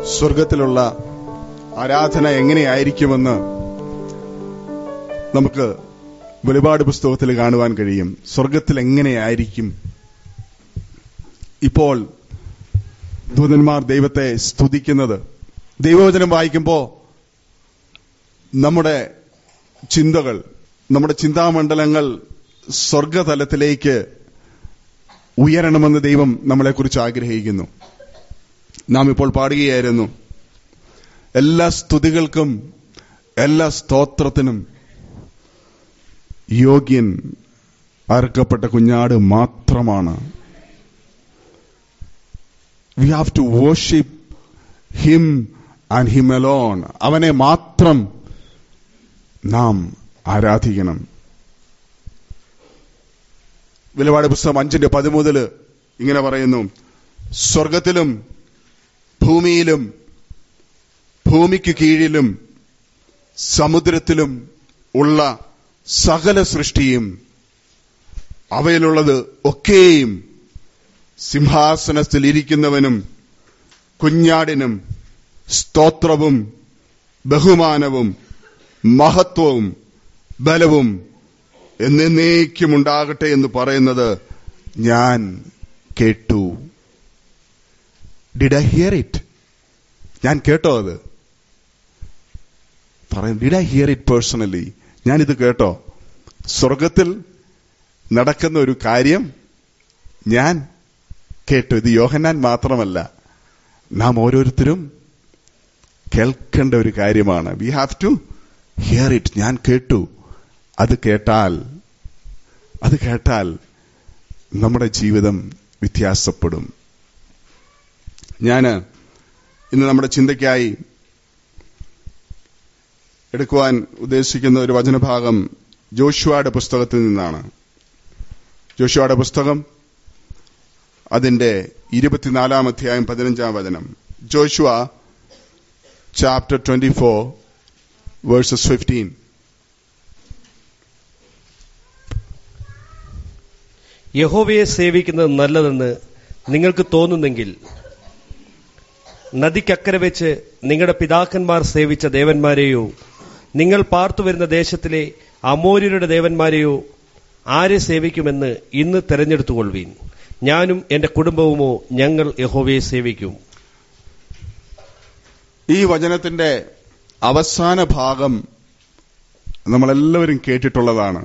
സ്വർഗത്തിലുള്ള ആരാധന എങ്ങനെയായിരിക്കുമെന്ന് നമുക്ക് വെളിപാട് പുസ്തകത്തിൽ കാണുവാൻ കഴിയും സ്വർഗത്തിൽ എങ്ങനെയായിരിക്കും ഇപ്പോൾ ദൂതന്മാർ ദൈവത്തെ സ്തുതിക്കുന്നത് ദൈവവചനം വായിക്കുമ്പോൾ നമ്മുടെ ചിന്തകൾ നമ്മുടെ ചിന്താമണ്ഡലങ്ങൾ സ്വർഗതലത്തിലേക്ക് ഉയരണമെന്ന് ദൈവം നമ്മളെക്കുറിച്ച് ആഗ്രഹിക്കുന്നു നാം ഇപ്പോൾ പാടുകയായിരുന്നു എല്ലാ സ്തുതികൾക്കും എല്ലാ സ്തോത്രത്തിനും യോഗ്യൻ അറുക്കപ്പെട്ട കുഞ്ഞാട് മാത്രമാണ് we have to worship him and him alone അവനെ മാത്രം നാം ആരാധിക്കണം വിലപാട് പുസ്തകം അഞ്ചിന്റെ പതിമൂന്നില് ഇങ്ങനെ പറയുന്നു സ്വർഗത്തിലും ഭൂമിയിലും ഭൂമിക്ക് കീഴിലും സമുദ്രത്തിലും ഉള്ള സകല സൃഷ്ടിയും അവയിലുള്ളത് ഒക്കെയും സിംഹാസനത്തിൽ ഇരിക്കുന്നവനും കുഞ്ഞാടിനും സ്തോത്രവും ബഹുമാനവും മഹത്വവും ബലവും എന്നേക്കുമുണ്ടാകട്ടെ എന്ന് പറയുന്നത് ഞാൻ കേട്ടു ഡിഡ് ഐ ഹിയർ ഇറ്റ് ഞാൻ കേട്ടോ അത് പറയും did I hear it personally ഞാനിത് കേട്ടോ സ്വർഗത്തിൽ നടക്കുന്ന ഒരു കാര്യം ഞാൻ കേട്ടു ഇത് യോഹന്നാൻ മാത്രമല്ല നാം ഓരോരുത്തരും കേൾക്കേണ്ട ഒരു കാര്യമാണ് we have to hear it ഞാൻ കേട്ടു അത് കേട്ടാൽ അത് കേട്ടാൽ നമ്മുടെ ജീവിതം വ്യത്യാസപ്പെടും ഞാന് ഇന്ന് നമ്മുടെ ചിന്തയ്ക്കായി എടുക്കുവാൻ ഉദ്ദേശിക്കുന്ന ഒരു വചനഭാഗം ജോഷുവയുടെ പുസ്തകത്തിൽ നിന്നാണ് ജോഷുവയുടെ പുസ്തകം അതിന്റെ ഇരുപത്തിനാലാം അധ്യായം പതിനഞ്ചാം വചനം Joshua chapter twenty four verses fifteen യഹോവയെ സേവിക്കുന്നത് നല്ലതെന്ന് നിങ്ങൾക്ക് തോന്നുന്നെങ്കിൽ നദിക്കക്കരെ വെച്ച് നിങ്ങളുടെ പിതാക്കന്മാർ സേവിച്ച ദേവന്മാരെയോ നിങ്ങൾ പാർത്തു വരുന്ന ദേശത്തിലെ അമോര്യരുടെ ദേവന്മാരെയോ ആരെ സേവിക്കുമെന്ന് ഇന്ന് തെരഞ്ഞെടുത്തുകൊള്ളുവീൻ ഞാനും എന്റെ കുടുംബവുമോ ഞങ്ങൾ യഹോവയെ സേവിക്കും ഈ വചനത്തിന്റെ അവസാന ഭാഗം നമ്മളെല്ലാവരും കേട്ടിട്ടുള്ളതാണ്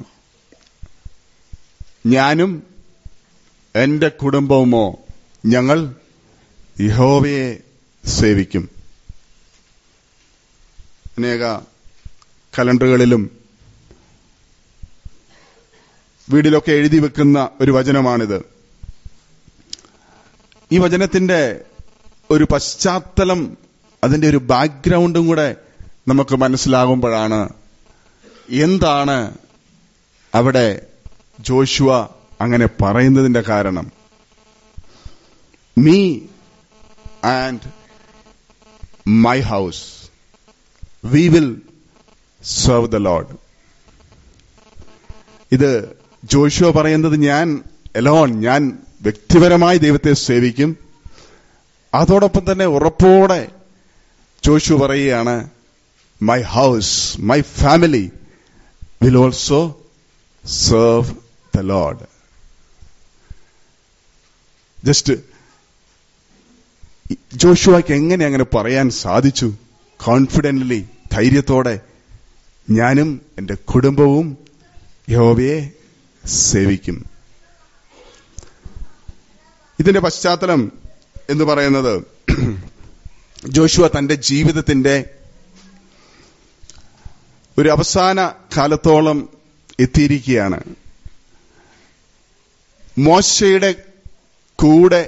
ഞാനും എന്റെ കുടുംബവുമോ ഞങ്ങൾ യഹോവയെ സേവിക്കും അനേക കലണ്ടറുകളിലും വീടിലൊക്കെ എഴുതി വെക്കുന്ന ഒരു വചനമാണിത് ഈ വചനത്തിന്റെ ഒരു പശ്ചാത്തലം അതിന്റെ ഒരു ബാക്ക്ഗ്രൗണ്ടും കൂടെ നമുക്ക് മനസ്സിലാകുമ്പോഴാണ് എന്താണ് അവിടെ ജോഷുവ അങ്ങനെ പറയുന്നതിന്റെ കാരണം me and my house we will serve the lord ഇത് ജോഷുവ പറയുന്നത് ഞാൻ എലോൺ ഞാൻ വ്യക്തിപരമായി ദൈവത്തെ സേവിക്കും അതോടൊപ്പം തന്നെ ഉറപ്പോടെ ജോഷു പറയുകയാണ് my house my family will also serve the lord just ജോഷുവയ്ക്ക് എങ്ങനെ അങ്ങനെ പറയാൻ സാധിച്ചു കോൺഫിഡന്റ്ലി ധൈര്യത്തോടെ ഞാനും എന്റെ കുടുംബവും യഹോവയെ സേവിക്കും ഇതിന്റെ പശ്ചാത്തലം എന്ന് പറയുന്നത് ജോഷുവ തന്റെ ജീവിതത്തിന്റെ ഒരു അവസാന കാലത്തോളം എത്തിയിരിക്കുകയാണ് മോശയുടെ കൂടെ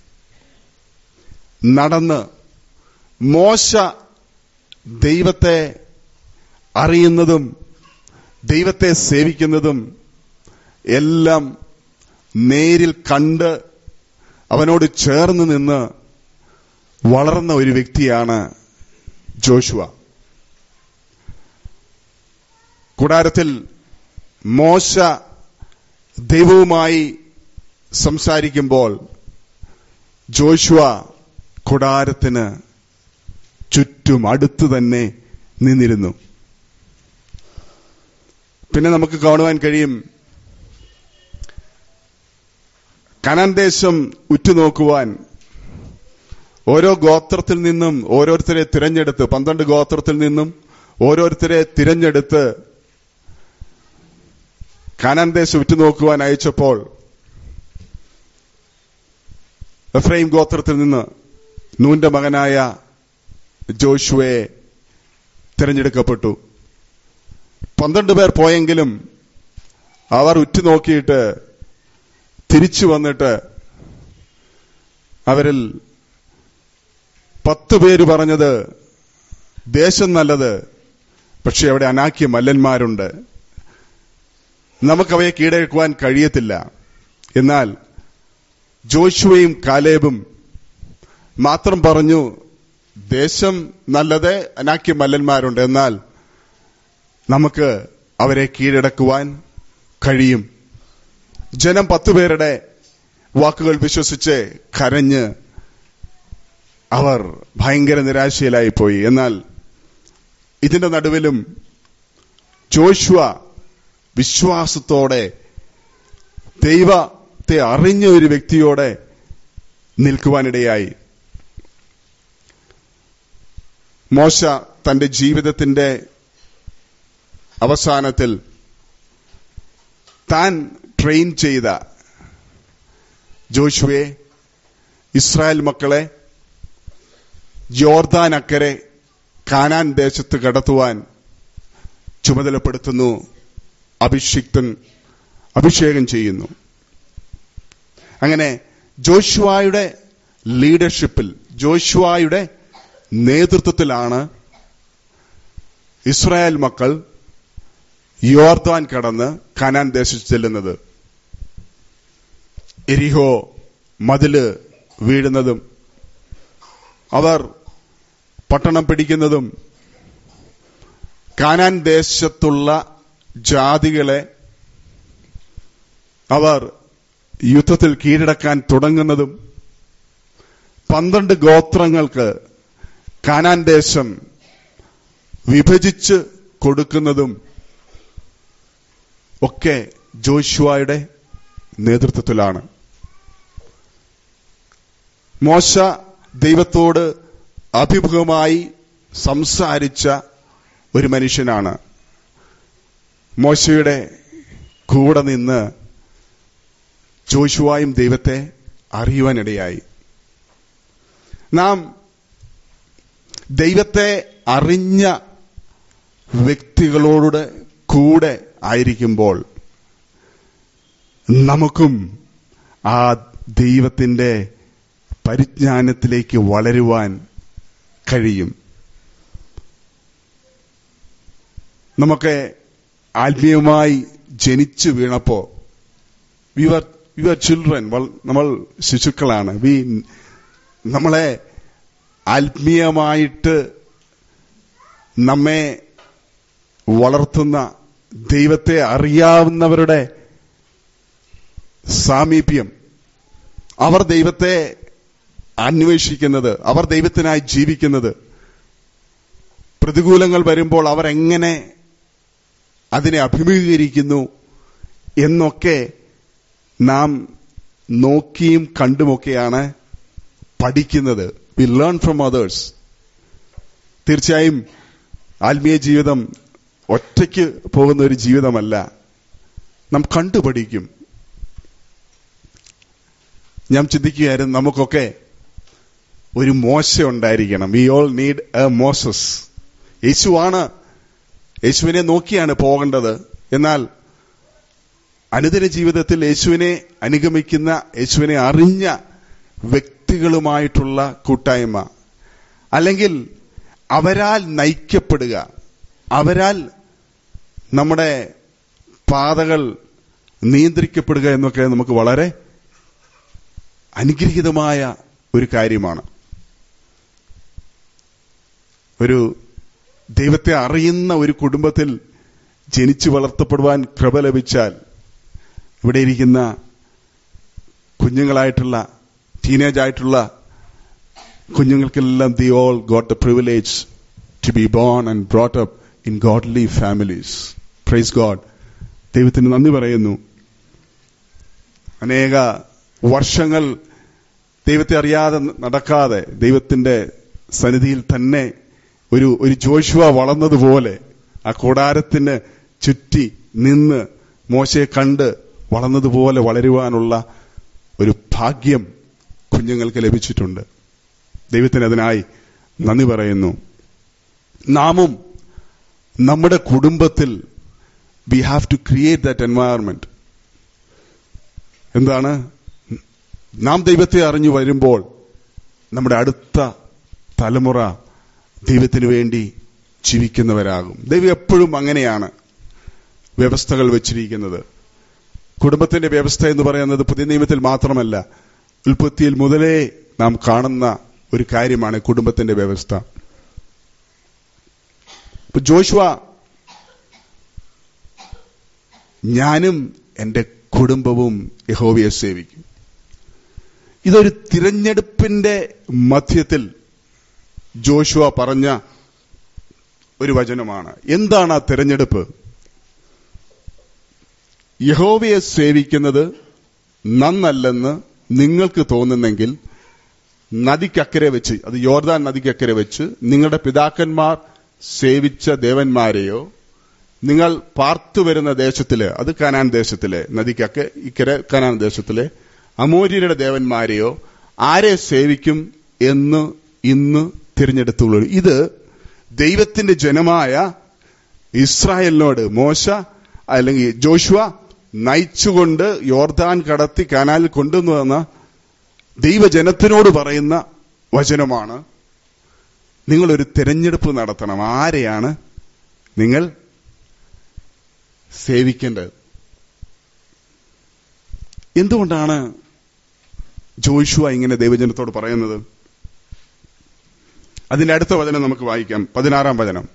നടന്ന് മോശ ദൈവത്തെ അറിയുന്നതും ദൈവത്തെ സേവിക്കുന്നതും എല്ലാം നേരിൽ കണ്ട് അവനോട് ചേർന്ന് നിന്ന് വളർന്ന ഒരു വ്യക്തിയാണ് ജോഷുവ കൂടാരത്തിൽ മോശ ദൈവവുമായി സംസാരിക്കുമ്പോൾ ജോഷുവ കൂടാരത്തിന് ചുറ്റും അടുത്തു തന്നെ നിന്നിരുന്നു പിന്നെ നമുക്ക് കാണുവാൻ കഴിയും കനാൻ ദേശം ഉറ്റുനോക്കുവാൻ ഓരോ ഗോത്രത്തിൽ നിന്നും ഓരോരുത്തരെ തിരഞ്ഞെടുത്ത് പന്ത്രണ്ട് ഗോത്രത്തിൽ നിന്നും ഓരോരുത്തരെ തിരഞ്ഞെടുത്ത് കാനാൻ ദേശം ഉറ്റുനോക്കുവാൻ അയച്ചപ്പോൾ എഫ്രൈം ഗോത്രത്തിൽ നിന്ന് നൂന്റെ മകനായ ജോഷുവെ തിരഞ്ഞെടുക്കപ്പെട്ടു പന്ത്രണ്ട് പേർ പോയെങ്കിലും അവർ ഉറ്റുനോക്കിയിട്ട് തിരിച്ചു വന്നിട്ട് അവരിൽ പത്ത് പേര് പറഞ്ഞത് ദേശം നല്ലത് പക്ഷെ അവിടെ അനാക്യ മല്ലന്മാരുണ്ട് നമുക്കവയെ കീഴടക്കുവാൻ കഴിയത്തില്ല എന്നാൽ ജോഷുവയും കാലേബും മാത്രം പറഞ്ഞു ദേശം നല്ലത് അനാക്യ മല്ലന്മാരുണ്ട് എന്നാൽ നമുക്ക് അവരെ കീഴടക്കുവാൻ കഴിയും ജനം പത്തുപേരുടെ വാക്കുകൾ വിശ്വസിച്ച് കരഞ്ഞ് അവർ ഭയങ്കര നിരാശയിലായി പോയി എന്നാൽ ഇതിന്റെ നടുവിലും ജോഷുവ വിശ്വാസത്തോടെ ദൈവത്തെ അറിഞ്ഞ ഒരു വ്യക്തിയോടെ നിൽക്കുവാനിടയായി മോശ തന്റെ ജീവിതത്തിന്റെ അവസാനത്തിൽ താൻ ട്രെയിൻ ചെയ്ത ജോഷുവെ ഇസ്രായേൽ മക്കളെ ജോർദാൻ അക്കരെ കാനാൻ ദേശത്ത് കടത്തുവാൻ ചുമതലപ്പെടുത്തുന്നു അഭിഷിക്തൻ അഭിഷേകം ചെയ്യുന്നു അങ്ങനെ ജോഷുവായുടെ ലീഡർഷിപ്പിൽ ജോഷുവായുടെ നേതൃത്വത്തിലാണ് ഇസ്രായേൽ മക്കൾ യോർദാൻ കടന്ന് കനാൻ ദേശത്ത് ചെല്ലുന്നത് എരിഹോ മതില് വീഴുന്നതും അവർ പട്ടണം പിടിക്കുന്നതും കാനാൻ ദേശത്തുള്ള ജാതികളെ അവർ യുദ്ധത്തിൽ കീഴടക്കാൻ തുടങ്ങുന്നതും പന്ത്രണ്ട് ഗോത്രങ്ങൾക്ക് കാനാൻ ദേശം വിഭജിച്ച് കൊടുക്കുന്നതും ഒക്കെ ജോഷുവായുടെ നേതൃത്വത്തിലാണ് മോശ ദൈവത്തോട് അഭിമുഖമായി സംസാരിച്ച ഒരു മനുഷ്യനാണ് മോശയുടെ കൂടെ നിന്ന് ജോഷുവായും ദൈവത്തെ അറിയുവാനിടയായി നാം ദൈവത്തെ അറിഞ്ഞ വ്യക്തികളോട് കൂടെ ആയിരിക്കുമ്പോൾ നമുക്കും ആ ദൈവത്തിന്റെ പരിജ്ഞാനത്തിലേക്ക് വളരുവാൻ കഴിയും നമുക്ക് ആത്മീയമായി ജനിച്ചു വീണപ്പോ we are you are children നമ്മൾ ശിശുക്കളാണ് വി നമ്മളെ ആത്മീയമായിട്ട് നമ്മെ വളർത്തുന്ന ദൈവത്തെ അറിയാവുന്നവരുടെ സാമീപ്യം അവർ ദൈവത്തെ അന്വേഷിക്കുന്നത് അവർ ദൈവത്തിനായി ജീവിക്കുന്നത് പ്രതികൂലങ്ങൾ വരുമ്പോൾ അവർ എങ്ങനെ അതിനെ അഭിമുഖീകരിക്കുന്നു എന്നൊക്കെ നാം നോക്കിയും കണ്ടുമൊക്കെയാണ് പഠിക്കുന്നത് വി ലേൺ ഫ്രം അതേഴ്സ് തീർച്ചയായും ആത്മീയ ജീവിതം ഒറ്റയ്ക്ക് പോകുന്ന ഒരു ജീവിതമല്ല നാം കണ്ടുപഠിക്കും ഞാൻ ചിന്തിക്കുകയായിരുന്നു നമുക്കൊക്കെ ഒരു മോശ ഉണ്ടായിരിക്കണം we all need a Moses യേശുവാണ് യേശുവിനെ നോക്കിയാണ് പോകേണ്ടത് എന്നാൽ അനുദിന ജീവിതത്തിൽ യേശുവിനെ അനുഗമിക്കുന്ന യേശുവിനെ അറിഞ്ഞ വ്യക്തികളുമായിട്ടുള്ള കൂട്ടായ്മ അല്ലെങ്കിൽ അവരാൽ നയിക്കപ്പെടുക അവരാൽ നമ്മുടെ പാതകൾ നിയന്ത്രിക്കപ്പെടുക എന്നൊക്കെ നമുക്ക് വളരെ അനുഗ്രഹീതമായ ഒരു കാര്യമാണ് ഒരു ദൈവത്തെ അറിയുന്ന ഒരു കുടുംബത്തിൽ ജനിച്ചു വളർത്തപ്പെടുവാൻ കൃപ ലഭിച്ചാൽ ഇവിടെ ഇരിക്കുന്ന കുഞ്ഞുങ്ങളായിട്ടുള്ള ടീനേജ് ആയിട്ടുള്ള കുഞ്ഞുങ്ങൾക്കെല്ലാം the all got the privilege to be born and brought up in godly families praise god ദൈവത്തിന് നന്ദി പറയുന്നു അനേക വർഷങ്ങൾ ദൈവത്തെ അറിയാതെ നടക്കാതെ ദൈവത്തിന്റെ സന്നിധിയിൽ തന്നെ ഒരു ഒരു ജോഷുവ വളർന്നതുപോലെ ആ കൂടാരത്തിന് ചുറ്റി നിന്ന് മോശയെ കണ്ട് വളർന്നതുപോലെ വളരുവാനുള്ള ഒരു ഭാഗ്യം കുഞ്ഞുങ്ങൾക്ക് ലഭിച്ചിട്ടുണ്ട് ദൈവത്തിന് അതിനായി നന്ദി പറയുന്നു നാമും നമ്മുടെ കുടുംബത്തിൽ we have to create that environment എന്താണ് നാം ദൈവത്തെ അറിഞ്ഞു വരുമ്പോൾ നമ്മുടെ അടുത്ത തലമുറ ദൈവത്തിന് വേണ്ടി ജീവിക്കുന്നവരാകും ദൈവം എപ്പോഴും അങ്ങനെയാണ് വ്യവസ്ഥകൾ വെച്ചിരിക്കുന്നത് കുടുംബത്തിന്റെ വ്യവസ്ഥ എന്ന് പറയുന്നത് പുതിയ നിയമത്തിൽ മാത്രമല്ല ഉൽപ്പത്തിയിൽ മുതലേ നാം കാണുന്ന ഒരു കാര്യമാണ് കുടുംബത്തിന്റെ വ്യവസ്ഥ ഇപ്പൊ ജോഷുവ ഞാനും എന്റെ കുടുംബവും യഹോവയെ സേവിക്കും ഇതൊരു തിരഞ്ഞെടുപ്പിന്റെ മധ്യത്തിൽ ജോഷുവ പറഞ്ഞ ഒരു വചനമാണ് എന്താണ് ആ തിരഞ്ഞെടുപ്പ് യഹോവയെ സേവിക്കുന്നത് നന്നല്ലെന്ന് നിങ്ങൾക്ക് തോന്നുന്നെങ്കിൽ നദിക്കക്കരെ വെച്ച് അത് യോർദാൻ നദിക്കക്കരെ വെച്ച് നിങ്ങളുടെ പിതാക്കന്മാർ സേവിച്ച ദേവന്മാരെയോ നിങ്ങൾ പാർത്തു വരുന്ന ദേശത്തില് അത് കനാൻ ദേശത്തിലെ നദിക്കക്കെ ഇക്കരെ കനാൻ ദേശത്തിലെ അമോര്യരുടെ ദേവന്മാരെയോ ആരെ സേവിക്കും എന്ന് ഇന്ന് തിരഞ്ഞെടുത്തുള്ളൂ ഇത് ദൈവത്തിന്റെ ജനമായ ഇസ്രായേലിനോട് മോശ അല്ലെങ്കിൽ ജോഷുവ നയിച്ചുകൊണ്ട് യോർദാൻ കടത്തി കനാലിൽ കൊണ്ടുവന്നു വന്ന ദൈവജനത്തിനോട് പറയുന്ന വചനമാണ് നിങ്ങളൊരു തിരഞ്ഞെടുപ്പ് നടത്തണം ആരെയാണ് നിങ്ങൾ സേവിക്കേണ്ടത് എന്തുകൊണ്ടാണ് ജോഷുവ ഇങ്ങനെ ദൈവജനത്തോട് പറയുന്നത് അതിന്റെ അടുത്ത വചനം നമുക്ക് വായിക്കാം പതിനാറാം വചനം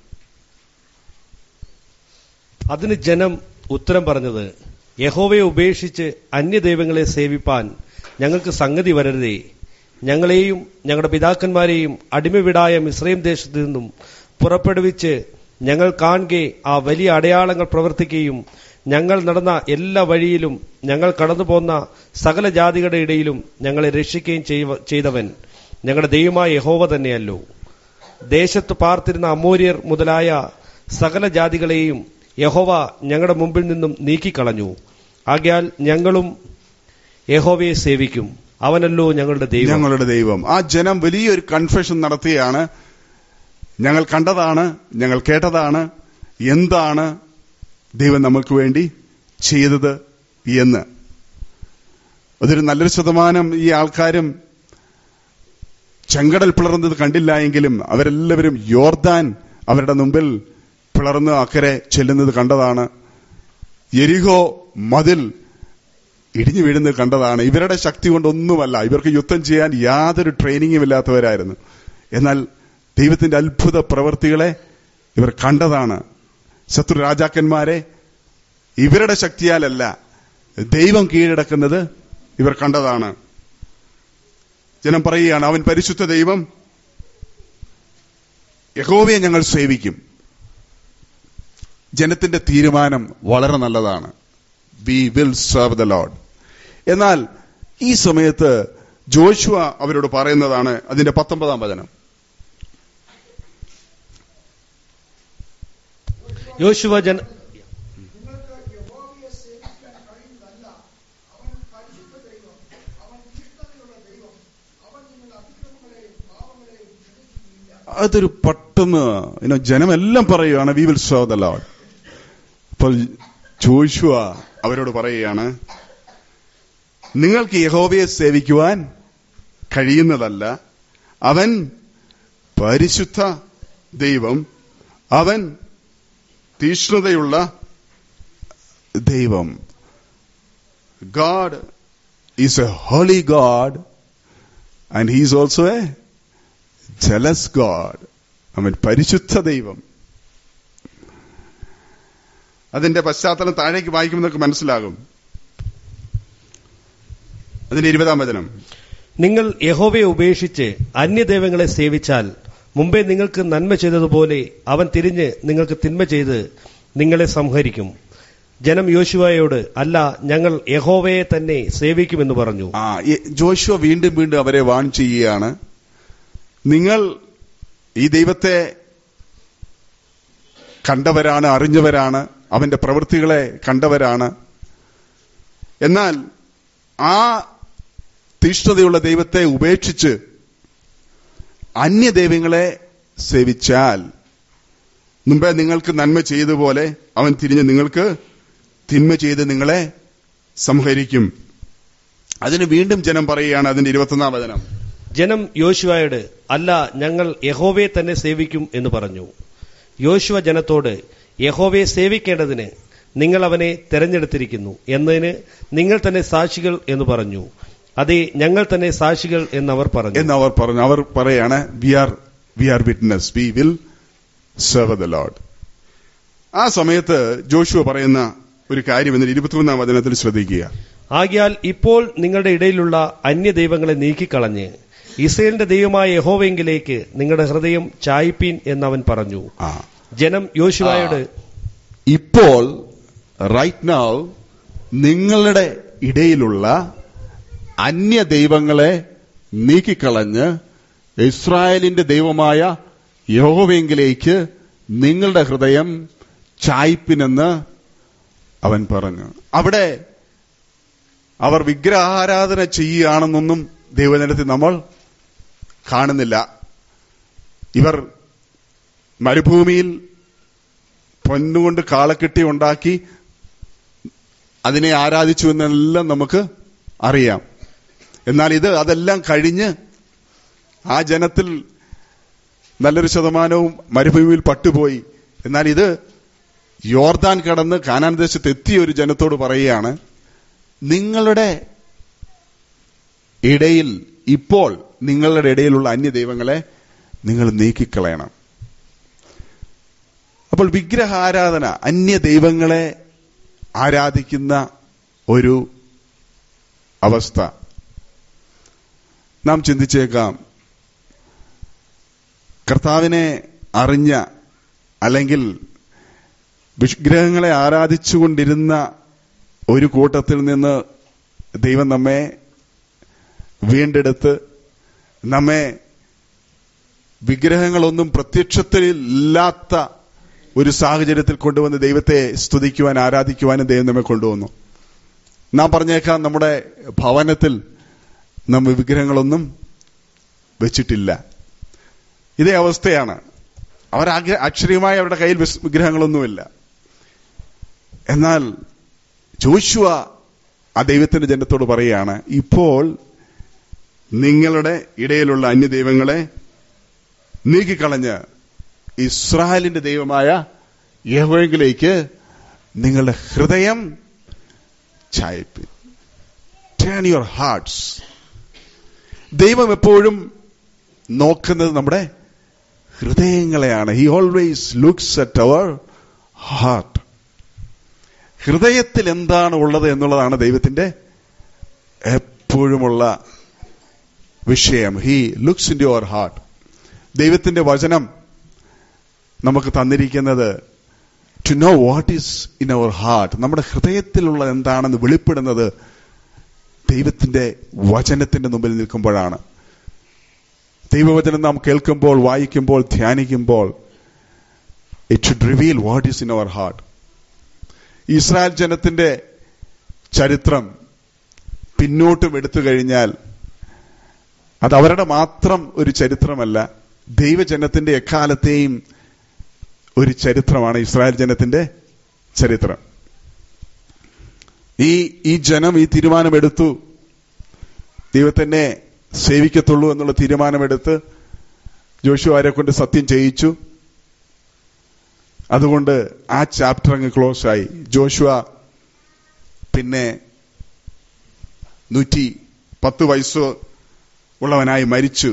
അതിന് ജനം ഉത്തരം പറഞ്ഞത് യഹോവയെ ഉപേക്ഷിച്ച് അന്യദൈവങ്ങളെ സേവിപ്പാൻ ഞങ്ങൾക്ക് സംഗതി വരരുതേ ഞങ്ങളെയും ഞങ്ങളുടെ പിതാക്കന്മാരെയും അടിമവിടായ മിശ്രയും ദേശത്തു നിന്നും പുറപ്പെടുവിച്ച് ഞങ്ങൾ കാണുകെ ആ വലിയ അടയാളങ്ങൾ പ്രവർത്തിക്കുകയും ഞങ്ങൾ നടന്ന എല്ലാ വഴിയിലും ഞങ്ങൾ കടന്നു പോന്ന സകല ജാതികളുടെ ഇടയിലും ഞങ്ങളെ രക്ഷിക്കുകയും ചെയ്വ- ചെയ്തവൻ ഞങ്ങളുടെ ദൈവമായ യഹോവ തന്നെയല്ലോ ദേശത്ത് പാർത്തിരുന്ന അമൂര്യർ മുതലായ സകല ജാതികളെയും യഹോവ ഞങ്ങളുടെ മുമ്പിൽ നിന്നും നീക്കിക്കളഞ്ഞു ആകയാൽ ഞങ്ങളും യഹോവയെ സേവിക്കും അവനല്ലോ ഞങ്ങളുടെ ദൈവം ഞങ്ങളുടെ ദൈവം ആ ജനം വലിയൊരു കൺഫെഷൻ നടത്തുകയാണ് ഞങ്ങൾ കണ്ടതാണ് ഞങ്ങൾ കേട്ടതാണ് എന്താണ് ദൈവം നമുക്ക് വേണ്ടി ചെയ്തത് എന്ന് അതൊരു നല്ലൊരു ശതമാനം ഈ ആൾക്കാരും ചെങ്കടൽ പിളർന്നത് കണ്ടില്ല എങ്കിലും അവരെല്ലാവരും യോർദാൻ അവരുടെ മുമ്പിൽ പിളർന്ന് അക്കരെ ചെല്ലുന്നത് കണ്ടതാണ് എരിഹോ മതിൽ ഇടിഞ്ഞു വീഴുന്നത് കണ്ടതാണ് ഇവരുടെ ശക്തി കൊണ്ടൊന്നുമല്ല ഇവർക്ക് യുദ്ധം ചെയ്യാൻ യാതൊരു ട്രെയിനിങ്ങും ഇല്ലാത്തവരായിരുന്നു എന്നാൽ ദൈവത്തിന്റെ അത്ഭുത പ്രവൃത്തികളെ ഇവർ കണ്ടതാണ് ശത്രു രാജാക്കന്മാരെ ഇവരുടെ ശക്തിയാലല്ല ദൈവം കീഴടക്കുന്നത് ഇവർ കണ്ടതാണ് ജനം പറയുകയാണ് അവൻ പരിശുദ്ധ ദൈവം യഹോവയെ ഞങ്ങൾ സേവിക്കും ജനത്തിന്റെ തീരുമാനം വളരെ നല്ലതാണ് we will serve the lord എന്നാൽ ഈ സമയത്ത് ജോഷുവ അവരോട് പറയുന്നതാണ് അതിന്റെ പത്തൊമ്പതാം വചനം യോശുവ ജന നിങ്ങൾക്ക് യഹോവയെ സേവിക്കാൻ കഴിയുന്നതല്ല അവൻ പരിശുദ്ധ ദൈവം അവൻ തീഷ്ണതയുള്ള ദൈവം അവൻ നിങ്ങളുടെ അതിക്രമങ്ങളെയും പാവങ്ങളെയും ക്ഷമിക്കുകയില്ല അതൊരു പെട്ടെന്ന് ഇനോ ജനമെല്ലാം പറയുകയാണ് we will serve the lord അപ്പോൾ ജോഷുവ അവരോട് പറയുകയാണ് നിങ്ങൾക്ക് യഹോവയെ സേവിക്കുവാൻ കഴിയുന്നതല്ല അവൻ പരിശുദ്ധ ദൈവം അവൻ തീഷ്ണതയുള്ള ദൈവം god is a holy god and he's also a jealous god അവൻ പരിശുദ്ധ ദൈവം അതിന്റെ പശ്ചാത്തലം താഴേക്ക് വായിക്കുമ്പോൾ നമുക്ക് മനസ്സിലാകും അതിന്റെ ഇരുപതാം വചനം നിങ്ങൾ യഹോവയെ ഉപേക്ഷിച്ച് അന്യദൈവങ്ങളെ സേവിച്ചാൽ മുമ്പേ നിങ്ങൾക്ക് നന്മ ചെയ്തതുപോലെ അവൻ തിരിഞ്ഞ് നിങ്ങൾക്ക് തിന്മ ചെയ്ത് നിങ്ങളെ സംഹരിക്കും ജനം യോശുവയോട് അല്ല ഞങ്ങൾ യഹോവയെ തന്നെ സേവിക്കുമെന്ന് പറഞ്ഞു ആ ഈ- ജോഷുവ വീണ്ടും വീണ്ടും അവരെ വാൺ ചെയ്യുകയാണ് നിങ്ങൾ ഈ ദൈവത്തെ കണ്ടവരാണ് അറിഞ്ഞവരാണ് അവന്റെ പ്രവൃത്തികളെ കണ്ടവരാണ് എന്നാൽ ആ തീഷ്ണതയുള്ള ദൈവത്തെ ഉപേക്ഷിച്ച് അന്യദൈവങ്ങളെ സേവിച്ചാൽ മുമ്പേ നിങ്ങൾക്ക് നന്മ ചെയ്തതുപോലെ അവൻ തിരിഞ്ഞ് നിങ്ങൾക്ക് തിന്മ ചെയ്ത് നിങ്ങളെ സംഹരിക്കും അതിന് വീണ്ടും ജനം പറയുകയാണ് അതിന്റെ ഇരുപത്തൊന്നാം വചനം ജനം യോശുവയോട് അല്ല ഞങ്ങൾ യഹോവയെ തന്നെ സേവിക്കും എന്ന് പറഞ്ഞു യോശുവ ജനത്തോട് യഹോവയെ സേവിക്കേണ്ടതിന് നിങ്ങൾ അവനെ തെരഞ്ഞെടുത്തിരിക്കുന്നു എന്നതിന് നിങ്ങൾ തന്നെ സാക്ഷികൾ എന്ന് പറഞ്ഞു അതെ ഞങ്ങൾ തന്നെ സാക്ഷികൾ എന്നവർ പറഞ്ഞു എന്ന് അവർ പറഞ്ഞു അവർ പറയാണ് we are we are witness we will serve the lord ആ സമയത്ത് ജോഷുവ പറയുന്ന ഒരു കാര്യം എന്നിട്ട് ഇരുപത്തിമൂന്നാം വചനത്തിൽ ശ്രദ്ധിക്കുക ആകിയാൽ ഇപ്പോൾ നിങ്ങളുടെ ഇടയിലുള്ള അന്യദൈവങ്ങളെ നീക്കിക്കളഞ്ഞ് ഇസ്രയേലിന്റെ ദൈവമായ യഹോവെങ്കിലേക്ക് നിങ്ങളുടെ ഹൃദയം ചായ്പീൻ എന്നവൻ പറഞ്ഞു ആ ജനം യോശുവായോട് ഇപ്പോൾ റൈറ്റ് നൗ നിങ്ങളുടെ ഇടയിലുള്ള അന്യ ദൈവങ്ങളെ നീക്കിക്കളഞ്ഞ് ഇസ്രായേലിന്റെ ദൈവമായ യഹോവെങ്കിലേക്ക് നിങ്ങളുടെ ഹൃദയം ചായ്പിനെന്ന് അവൻ പറഞ്ഞു അവിടെ അവർ വിഗ്രഹാരാധന ചെയ്യുകയാണെന്നൊന്നും ദൈവജനത്തിൽ നമ്മൾ കാണുന്നില്ല ഇവർ മരുഭൂമിയിൽ പൊന്നുകൊണ്ട് കാളക്കെട്ടി ഉണ്ടാക്കി അതിനെ ആരാധിച്ചു എന്നെല്ലാം നമുക്ക് അറിയാം എന്നാൽ ഇത് അതെല്ലാം കഴിഞ്ഞ് ആ ജനത്തിൽ നല്ലൊരു ശതമാനവും മരുഭൂമിയിൽ പട്ടുപോയി എന്നാൽ ഇത് യോർദാൻ കടന്ന് കാനാൻ ദേശത്ത് എത്തിയ ഒരു ജനത്തോട് പറയുകയാണ് നിങ്ങളുടെ ഇടയിൽ ഇപ്പോൾ നിങ്ങളുടെ ഇടയിലുള്ള അന്യ ദൈവങ്ങളെ നിങ്ങൾ നീക്കിക്കളയണം അപ്പോൾ വിഗ്രഹാരാധന അന്യ ദൈവങ്ങളെ ആരാധിക്കുന്ന ഒരു അവസ്ഥ നാം ചിന്തിച്ചേക്കാം കർത്താവിനെ അറിഞ്ഞ അല്ലെങ്കിൽ വിഗ്രഹങ്ങളെ ആരാധിച്ചുകൊണ്ടിരുന്ന ഒരു കൂട്ടത്തിൽ നിന്ന് ദൈവം നമ്മെ വീണ്ടെടുത്ത് നമ്മെ വിഗ്രഹങ്ങളൊന്നും പ്രത്യക്ഷത്തിലില്ലാത്ത ഒരു സാഹചര്യത്തിൽ കൊണ്ടുവന്ന് ദൈവത്തെ സ്തുതിക്കുവാൻ ആരാധിക്കുവാനും ദൈവം നമ്മെ കൊണ്ടുവന്നു നാം പറഞ്ഞേക്കാം നമ്മുടെ ഭവനത്തിൽ നമ്മൾ വിഗ്രഹങ്ങളൊന്നും വെച്ചിട്ടില്ല ഇതേ അവസ്ഥയാണ് അവർ ആഗ്ര- അക്ഷരീയമായി അവരുടെ കയ്യിൽ വിസ്- വിഗ്രഹങ്ങളൊന്നുമില്ല എന്നാൽ ജോഷുവ ആ ദൈവത്തിന്റെ ജനത്തോട് പറയുകയാണ് ഇപ്പോൾ നിങ്ങളുടെ ഇടയിലുള്ള അന്യദൈവങ്ങളെ നീക്കിക്കളഞ്ഞ് ഇസ്രായേലിന്റെ ദൈവമായ യഹോവയിലേക്ക് നിങ്ങളുടെ ഹൃദയം ചായപ്പി ടേൺ യുവർ ഹാർട്ട്സ് ദൈവം എപ്പോഴും നോക്കുന്നത് നമ്മുടെ ഹൃദയങ്ങളെയാണ് he always looks at our heart ഹൃദയത്തിൽ എന്താണ് ഉള്ളത് എന്നുള്ളതാണ് ദൈവത്തിന്റെ എപ്പോഴുമുള്ള വിഷയം he looks in your heart ദൈവത്തിന്റെ വചനം നമുക്ക് തന്നിരിക്കുന്നത് to know what is in our heart നമ്മുടെ ഹൃദയത്തിലുള്ള എന്താണെന്ന് വെളിപ്പെടുന്നത് ദൈവത്തിന്റെ വചനത്തിന്റെ മുമ്പിൽ നിൽക്കുമ്പോഴാണ് ദൈവവചനം നാം കേൾക്കുമ്പോൾ വായിക്കുമ്പോൾ ധ്യാനിക്കുമ്പോൾ it should reveal what is in our heart Israel ജനത്തിന്റെ ചരിത്രം പിന്നോട്ടും എടുത്തു കഴിഞ്ഞാൽ അത് അവരുടെ മാത്രം ഒരു ചരിത്രമല്ല ദൈവജനത്തിന്റെ എക്കാലത്തെയും ഒരു ചരിത്രമാണ് ഇസ്രായേൽ ജനത്തിന്റെ ചരിത്രം ഈ ഈ ജനം ഈ തീരുമാനമെടുത്തു ദൈവത്തിനെ സേവിക്കത്തുള്ളൂ എന്നുള്ള തീരുമാനമെടുത്ത് ജോഷു ആരെ കൊണ്ട് സത്യം ചെയ്യിച്ചു അതുകൊണ്ട് ആ ചാപ്റ്റർ അങ്ങ് ക്ലോസ് ആയി ജോഷുവ പിന്നെ നൂറ്റി പത്ത് വയസ്സ് ഉള്ളവനായി മരിച്ചു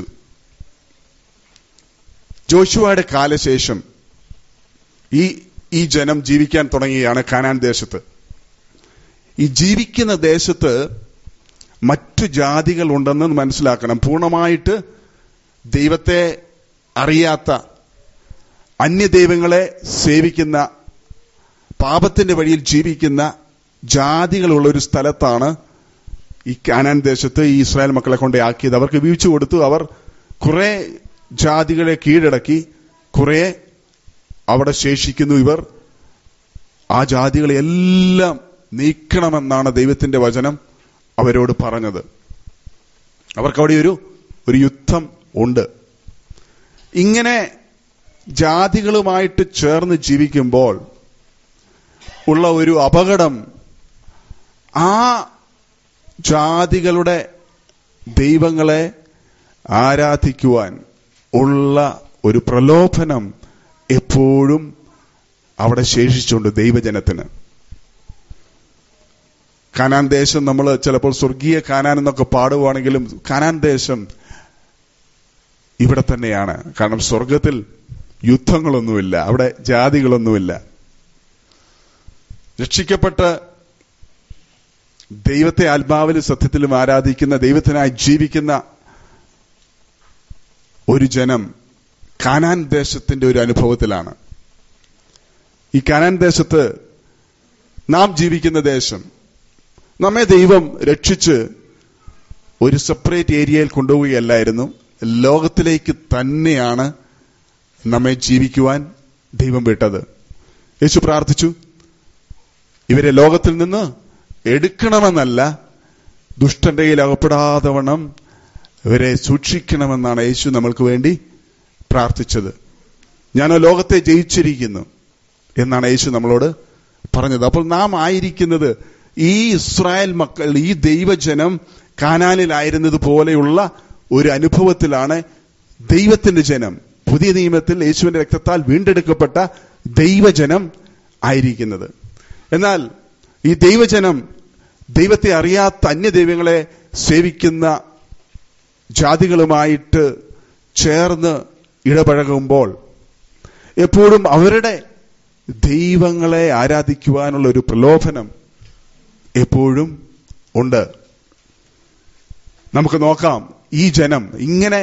ജോഷുവയുടെ കാലശേഷം ഈ ഈ ജനം ജീവിക്കാൻ തുടങ്ങുകയാണ് കാനാൻ ദേശത്ത് ഈ ജീവിക്കുന്ന ദേശത്ത് മറ്റു ജാതികൾ ഉണ്ടെന്ന് മനസ്സിലാക്കണം പൂർണ്ണമായിട്ട് ദൈവത്തെ അറിയാത്ത അന്യദൈവങ്ങളെ സേവിക്കുന്ന പാപത്തിന്റെ വഴിയിൽ ജീവിക്കുന്ന ജാതികളുള്ള ഒരു സ്ഥലത്താണ് ഈ കാനാൻ ദേശത്ത് ഈ ഇസ്രായേൽ മക്കളെ കൊണ്ട് ആക്കിയത് അവർക്ക് വീഴ്ച കൊടുത്തു അവർ കുറെ ജാതികളെ കീഴടക്കി കുറെ അവിടെ ശേഷിക്കുന്നു ഇവർ ആ ജാതികളെ എല്ലാം നീക്കണമെന്നാണ് ദൈവത്തിന്റെ വചനം അവരോട് പറഞ്ഞത് അവർക്കവിടെ ഒരു ഒരു യുദ്ധം ഉണ്ട് ഇങ്ങനെ ജാതികളുമായിട്ട് ചേർന്ന് ജീവിക്കുമ്പോൾ ഉള്ള ഒരു അപകടം ആ ജാതികളുടെ ദൈവങ്ങളെ ആരാധിക്കുവാൻ ഉള്ള ഒരു പ്രലോഭനം എപ്പോഴും അവിടെ ശേഷിച്ചുണ്ട് ദൈവജനത്തിന് കാനാൻ ദേശം നമ്മൾ ചിലപ്പോൾ സ്വർഗീയ കാനാൻ എന്നൊക്കെ പാടുവാണെങ്കിലും കാനാൻ ദേശം ഇവിടെ തന്നെയാണ് കാരണം സ്വർഗത്തിൽ യുദ്ധങ്ങളൊന്നുമില്ല അവിടെ ജാതികളൊന്നുമില്ല രക്ഷിക്കപ്പെട്ട് ദൈവത്തെ ആത്മാവിലും സത്യത്തിലും ആരാധിക്കുന്ന ദൈവത്തിനായി ജീവിക്കുന്ന ഒരു ജനം കാനാൻ ദേശത്തിന്റെ ഒരു അനുഭവത്തിലാണ് ഈ കാനാൻ ദേശത്ത് നാം ജീവിക്കുന്ന ദേശം നമ്മെ ദൈവം രക്ഷിച്ച് ഒരു സെപ്പറേറ്റ് ഏരിയയിൽ കൊണ്ടുപോവുകയല്ലായിരുന്നു ലോകത്തിലേക്ക് തന്നെയാണ് നമ്മെ ജീവിക്കുവാൻ ദൈവം വിട്ടത് യേശു പ്രാർത്ഥിച്ചു ഇവരെ ലോകത്തിൽ നിന്ന് എടുക്കണമെന്നല്ല ദുഷ്ടന്റെ കയ്യിൽ അകപ്പെടാതെ വണ്ണം ഇവരെ സൂക്ഷിക്കണമെന്നാണ് യേശു നമ്മൾക്ക് വേണ്ടി പ്രാർത്ഥിച്ചത് ഞാൻ ആ ലോകത്തെ ജയിച്ചിരിക്കുന്നു എന്നാണ് യേശു നമ്മളോട് പറഞ്ഞത് അപ്പോൾ നാം ആയിരിക്കുന്നത് ഈ ഇസ്രായേൽ മക്കൾ ഈ ദൈവജനം കാനാനിലായിരുന്നത് പോലെയുള്ള ഒരു അനുഭവത്തിലാണ് ദൈവത്തിന്റെ ജനം പുതിയ നിയമത്തിൽ യേശുവിന്റെ രക്തത്താൽ വീണ്ടെടുക്കപ്പെട്ട ദൈവജനം ആയിരിക്കുന്നത് എന്നാൽ ഈ ദൈവജനം ദൈവത്തെ അറിയാത്ത അന്യദൈവങ്ങളെ സേവിക്കുന്ന ജാതികളുമായിട്ട് ചേർന്ന് ഇടപഴകുമ്പോൾ എപ്പോഴും അവരുടെ ദൈവങ്ങളെ ആരാധിക്കുവാനുള്ള ഒരു പ്രലോഭനം എപ്പോഴും ഉണ്ട് നമുക്ക് നോക്കാം ഈ ജനം ഇങ്ങനെ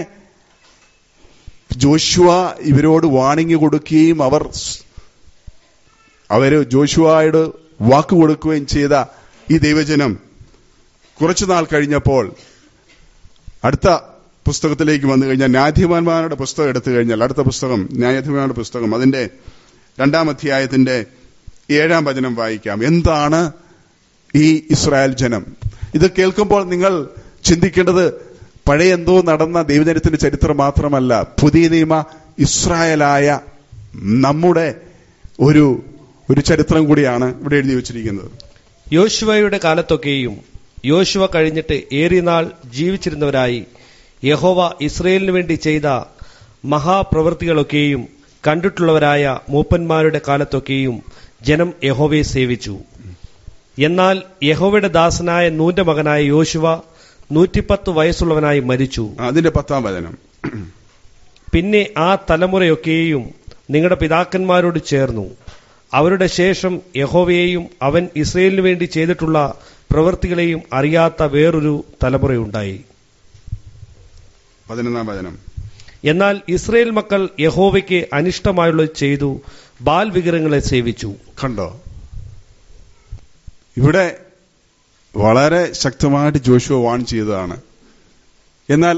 ജോഷുവ ഇവരോട് വാണിംഗ് കൊടുക്കുകയും അവർ അവര് ജോഷുവായോട് വാക്ക് കൊടുക്കുകയും ചെയ്ത ഈ ദൈവജനം കുറച്ചു നാൾ കഴിഞ്ഞപ്പോൾ അടുത്ത പുസ്തകത്തിലേക്ക് വന്നു കഴിഞ്ഞാൽ ന്യായാധിപന്മാരുടെ പുസ്തകം എടുത്തു കഴിഞ്ഞാൽ അടുത്ത പുസ്തകം ന്യായാധിപന്മാരുടെ പുസ്തകം അതിന്റെ രണ്ടാം അധ്യായത്തിന്റെ ഏഴാം വചനം വായിക്കാം എന്താണ് ഈ ഇസ്രായേൽ ജനം ഇത് കേൾക്കുമ്പോൾ നിങ്ങൾ ചിന്തിക്കേണ്ടത് പഴയ എന്തോ നടന്ന ദൈവജനത്തിന്റെ ചരിത്രം മാത്രമല്ല പുതിയ നിയമ ഇസ്രായേലായ നമ്മുടെ ഒരു ഒരു ചരിത്രം കൂടിയാണ് ഇവിടെ എഴുതി വച്ചിരിക്കുന്നത് യോശുവയുടെ കാലത്തൊക്കെയും യോശുവ കഴിഞ്ഞിട്ട് ഏറിയ നാൾ ജീവിച്ചിരുന്നവരായി യഹോവ ഇസ്രയേലിനു വേണ്ടി ചെയ്ത മഹാപ്രവൃത്തികളൊക്കെയും കണ്ടിട്ടുള്ളവരായ മൂപ്പന്മാരുടെ കാലത്തൊക്കെയും ജനം യഹോവയെ സേവിച്ചു എന്നാൽ യഹോവയുടെ ദാസനായ നൂന്റെ മകനായ യോശുവ നൂറ്റിപ്പത്ത് വയസ്സുള്ളവനായി മരിച്ചു അതിന്റെ പത്താം വചനം പിന്നെ ആ തലമുറയൊക്കെയും നിങ്ങളുടെ പിതാക്കന്മാരോട് ചേർന്നു അവരുടെ ശേഷം യഹോവയെയും അവൻ ഇസ്രയേലിനു വേണ്ടി ചെയ്തിട്ടുള്ള പ്രവൃത്തികളെയും അറിയാത്ത വേറൊരു തലമുറയുണ്ടായി പതിനൊന്നാം വചനം എന്നാൽ ഇസ്രയേൽ മക്കൾ യഹോവയ്ക്ക് അനിഷ്ടമായുള്ളത് ചെയ്തു ബാൽ വിഗ്രഹങ്ങളെ സേവിച്ചു കണ്ടോ ഇവിടെ വളരെ ശക്തമായിട്ട് ജോഷുവ വാൺ ചെയ്തതാണ് എന്നാൽ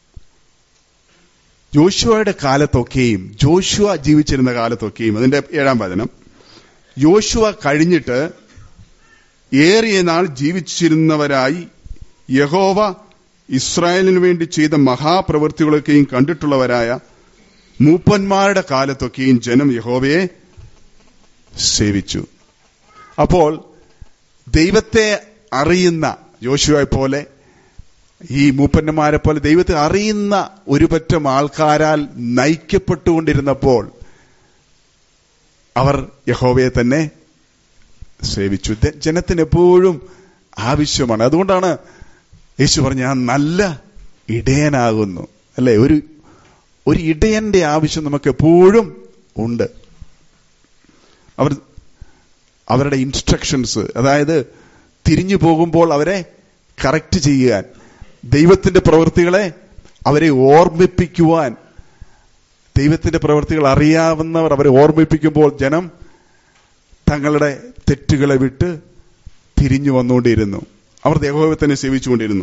ജോഷുവയുടെ കാലത്തൊക്കെയും ജോഷുവ ജീവിച്ചിരുന്ന കാലത്തൊക്കെയും അതിന്റെ ഏഴാം വചനം യോശുവ കഴിഞ്ഞിട്ട് ഏറിയ നാൾ ജീവിച്ചിരുന്നവരായി യഹോവ ഇസ്രായേലിനു വേണ്ടി ചെയ്ത മഹാപ്രവൃത്തികളൊക്കെയും കണ്ടിട്ടുള്ളവരായ മൂപ്പന്മാരുടെ കാലത്തൊക്കെയും ജനം യഹോവയെ സേവിച്ചു അപ്പോൾ ദൈവത്തെ അറിയുന്ന യോശുവെ പോലെ ഈ മൂപ്പന്മാരെ പോലെ ദൈവത്തെ അറിയുന്ന ഒരു പറ്റം ആൾക്കാരാൽ നയിക്കപ്പെട്ടുകൊണ്ടിരുന്നപ്പോൾ അവർ യഹോവയെ തന്നെ സേവിച്ചു ദ- ജനത്തിന് എപ്പോഴും ആവശ്യമാണ് അതുകൊണ്ടാണ് യേശു പറഞ്ഞ ഞാൻ നല്ല ഇടയനാകുന്നു അല്ലെ ഒരു ഒരു ഇടയന്റെ ആവശ്യം നമുക്ക് എപ്പോഴും ഉണ്ട് അവർ അവരുടെ ഇൻസ്ട്രക്ഷൻസ് അതായത് തിരിഞ്ഞു പോകുമ്പോൾ അവരെ കറക്റ്റ് ചെയ്യാൻ ദൈവത്തിന്റെ പ്രവൃത്തികളെ അവരെ ഓർമ്മിപ്പിക്കുവാൻ ദൈവത്തിന്റെ പ്രവൃത്തികൾ അറിയാവുന്നവർ അവരെ ഓർമ്മിപ്പിക്കുമ്പോൾ ജനം തങ്ങളുടെ തെറ്റുകളെ വിട്ട് തിരിഞ്ഞു വന്നുകൊണ്ടിരുന്നു അവർ യഹോവയെ തന്നെ സേവിച്ചുകൊണ്ടിരുന്നു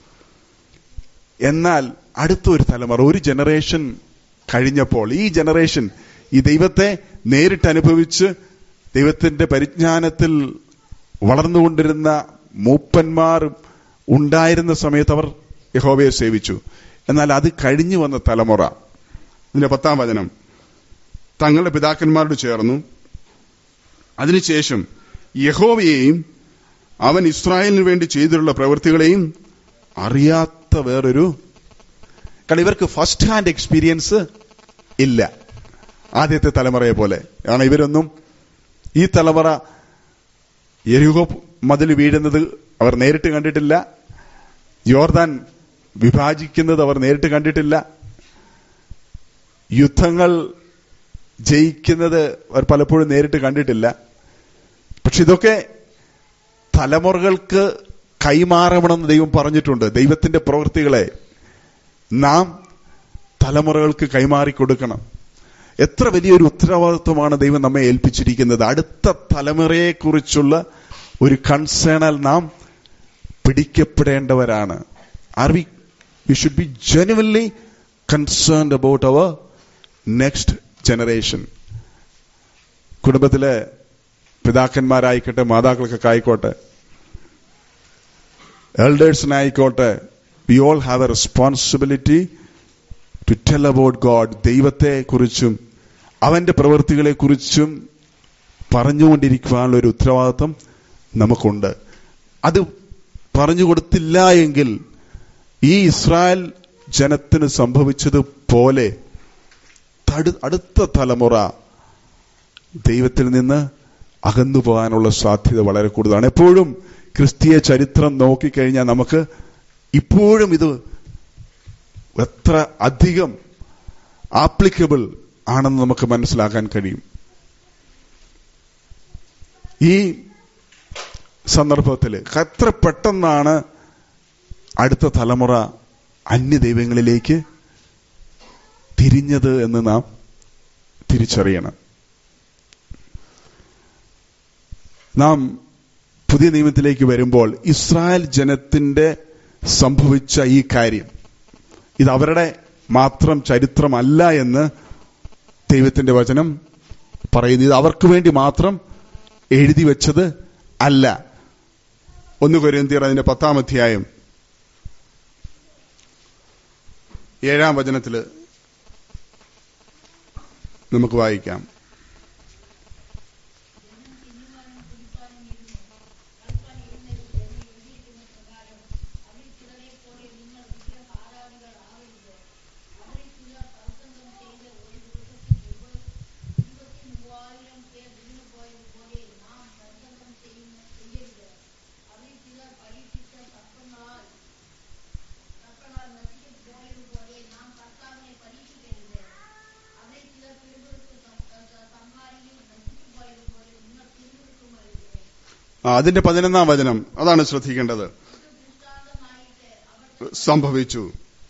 എന്നാൽ അടുത്ത ഒരു തലമുറ ഒരു ജനറേഷൻ കഴിഞ്ഞപ്പോൾ ഈ ജനറേഷൻ ഈ ദൈവത്തെ നേരിട്ട് അനുഭവിച്ച് ദൈവത്തിന്റെ പരിജ്ഞാനത്തിൽ വളർന്നുകൊണ്ടിരുന്ന മൂപ്പന്മാർ ഉണ്ടായിരുന്ന സമയത്ത് അവർ യഹോവയെ സേവിച്ചു എന്നാൽ അത് കഴിഞ്ഞു വന്ന തലമുറ ഇതിന്റെ പത്താം വചനം തങ്ങളുടെ പിതാക്കന്മാരോട് ചേർന്നു അതിനുശേഷം യഹോവയെയും അവൻ ഇസ്രായേലിന് വേണ്ടി ചെയ്തിട്ടുള്ള പ്രവൃത്തികളെയും അറിയാത്ത വേറൊരു കാരണം ഇവർക്ക് ഫസ്റ്റ് ഹാൻഡ് എക്സ്പീരിയൻസ് ഇല്ല ആദ്യത്തെ തലമുറയെ പോലെ കാരണം ഇവരൊന്നും ഈ തലമുറ എരിഹോ മതിൽ വീഴുന്നത് അവർ നേരിട്ട് കണ്ടിട്ടില്ല ജോർദാൻ വിഭാജിക്കുന്നത് അവർ നേരിട്ട് കണ്ടിട്ടില്ല യുദ്ധങ്ങൾ ജയിക്കുന്നത് അവർ പലപ്പോഴും നേരിട്ട് കണ്ടിട്ടില്ല പക്ഷെ ഇതൊക്കെ തലമുറകൾക്ക് കൈമാറണമെന്ന് ദൈവം പറഞ്ഞിട്ടുണ്ട് ദൈവത്തിന്റെ പ്രവൃത്തികളെ നാം തലമുറകൾക്ക് കൈമാറി കൊടുക്കണം എത്ര വലിയൊരു ഉത്തരവാദിത്വമാണ് ദൈവം നമ്മെ ഏൽപ്പിച്ചിരിക്കുന്നത് അടുത്ത തലമുറയെക്കുറിച്ചുള്ള ഒരു കൺസേണൽ നാം പിടിക്കപ്പെടേണ്ടവരാണ് are we we should be genuinely concerned about our next generation കുടുംബത്തിലെ പിതാക്കന്മാരായിക്കോട്ടെ മാതാക്കൾക്കൊക്കെ ആയിക്കോട്ടെ എൽഡേഴ്സിനായിക്കോട്ടെ we all have a responsibility to tell about god ദൈവത്തെ കുറിച്ചും അവന്റെ പ്രവൃത്തികളെ കുറിച്ചും പറഞ്ഞുകൊണ്ടിരിക്കുവാനുള്ള ഒരു ഉത്തരവാദിത്വം നമുക്കുണ്ട് അത് പറഞ്ഞു കൊടുത്തില്ല എങ്കിൽ ഈ ഇസ്രായേൽ ജനത്തിന് സംഭവിച്ചതുപോലെ തടു- അടുത്ത തലമുറ ദൈവത്തിൽ നിന്ന് അകന്നു പോകാനുള്ള സാധ്യത വളരെ കൂടുതലാണ് എപ്പോഴും ക്രിസ്തീയ ചരിത്രം നോക്കിക്കഴിഞ്ഞാൽ നമുക്ക് ഇപ്പോഴും ഇത് എത്ര അധികം ആപ്ലിക്കബിൾ ആണെന്ന് നമുക്ക് മനസ്സിലാക്കാൻ കഴിയും ഈ സന്ദർഭത്തിൽ എത്ര പെട്ടെന്നാണ് അടുത്ത തലമുറ അന്യ ദൈവങ്ങളിലേക്ക് തിരിഞ്ഞത് എന്ന് നാം തിരിച്ചറിയണം നാം പുതിയ നിയമത്തിലേക്ക് വരുമ്പോൾ ഇസ്രായേൽ ജനത്തിന്റെ സംഭവിച്ച ഈ കാര്യം ഇത് അവരുടെ മാത്രം ചരിത്രമല്ല എന്ന് ദൈവത്തിന്റെ വചനം പറയുന്നു ഇത് അവർക്ക് വേണ്ടി മാത്രം എഴുതി വെച്ചത് അല്ല ഒന്ന് കൊരിന്തിയർ അതിന്റെ പത്താം അധ്യായം ഏഴാം വചനത്തില് നമുക്ക് വായിക്കാം ആ, അതിന്റെ പതിനൊന്നാം വചനം അതാണ് ശ്രദ്ധിക്കേണ്ടത് സംഭവിച്ചു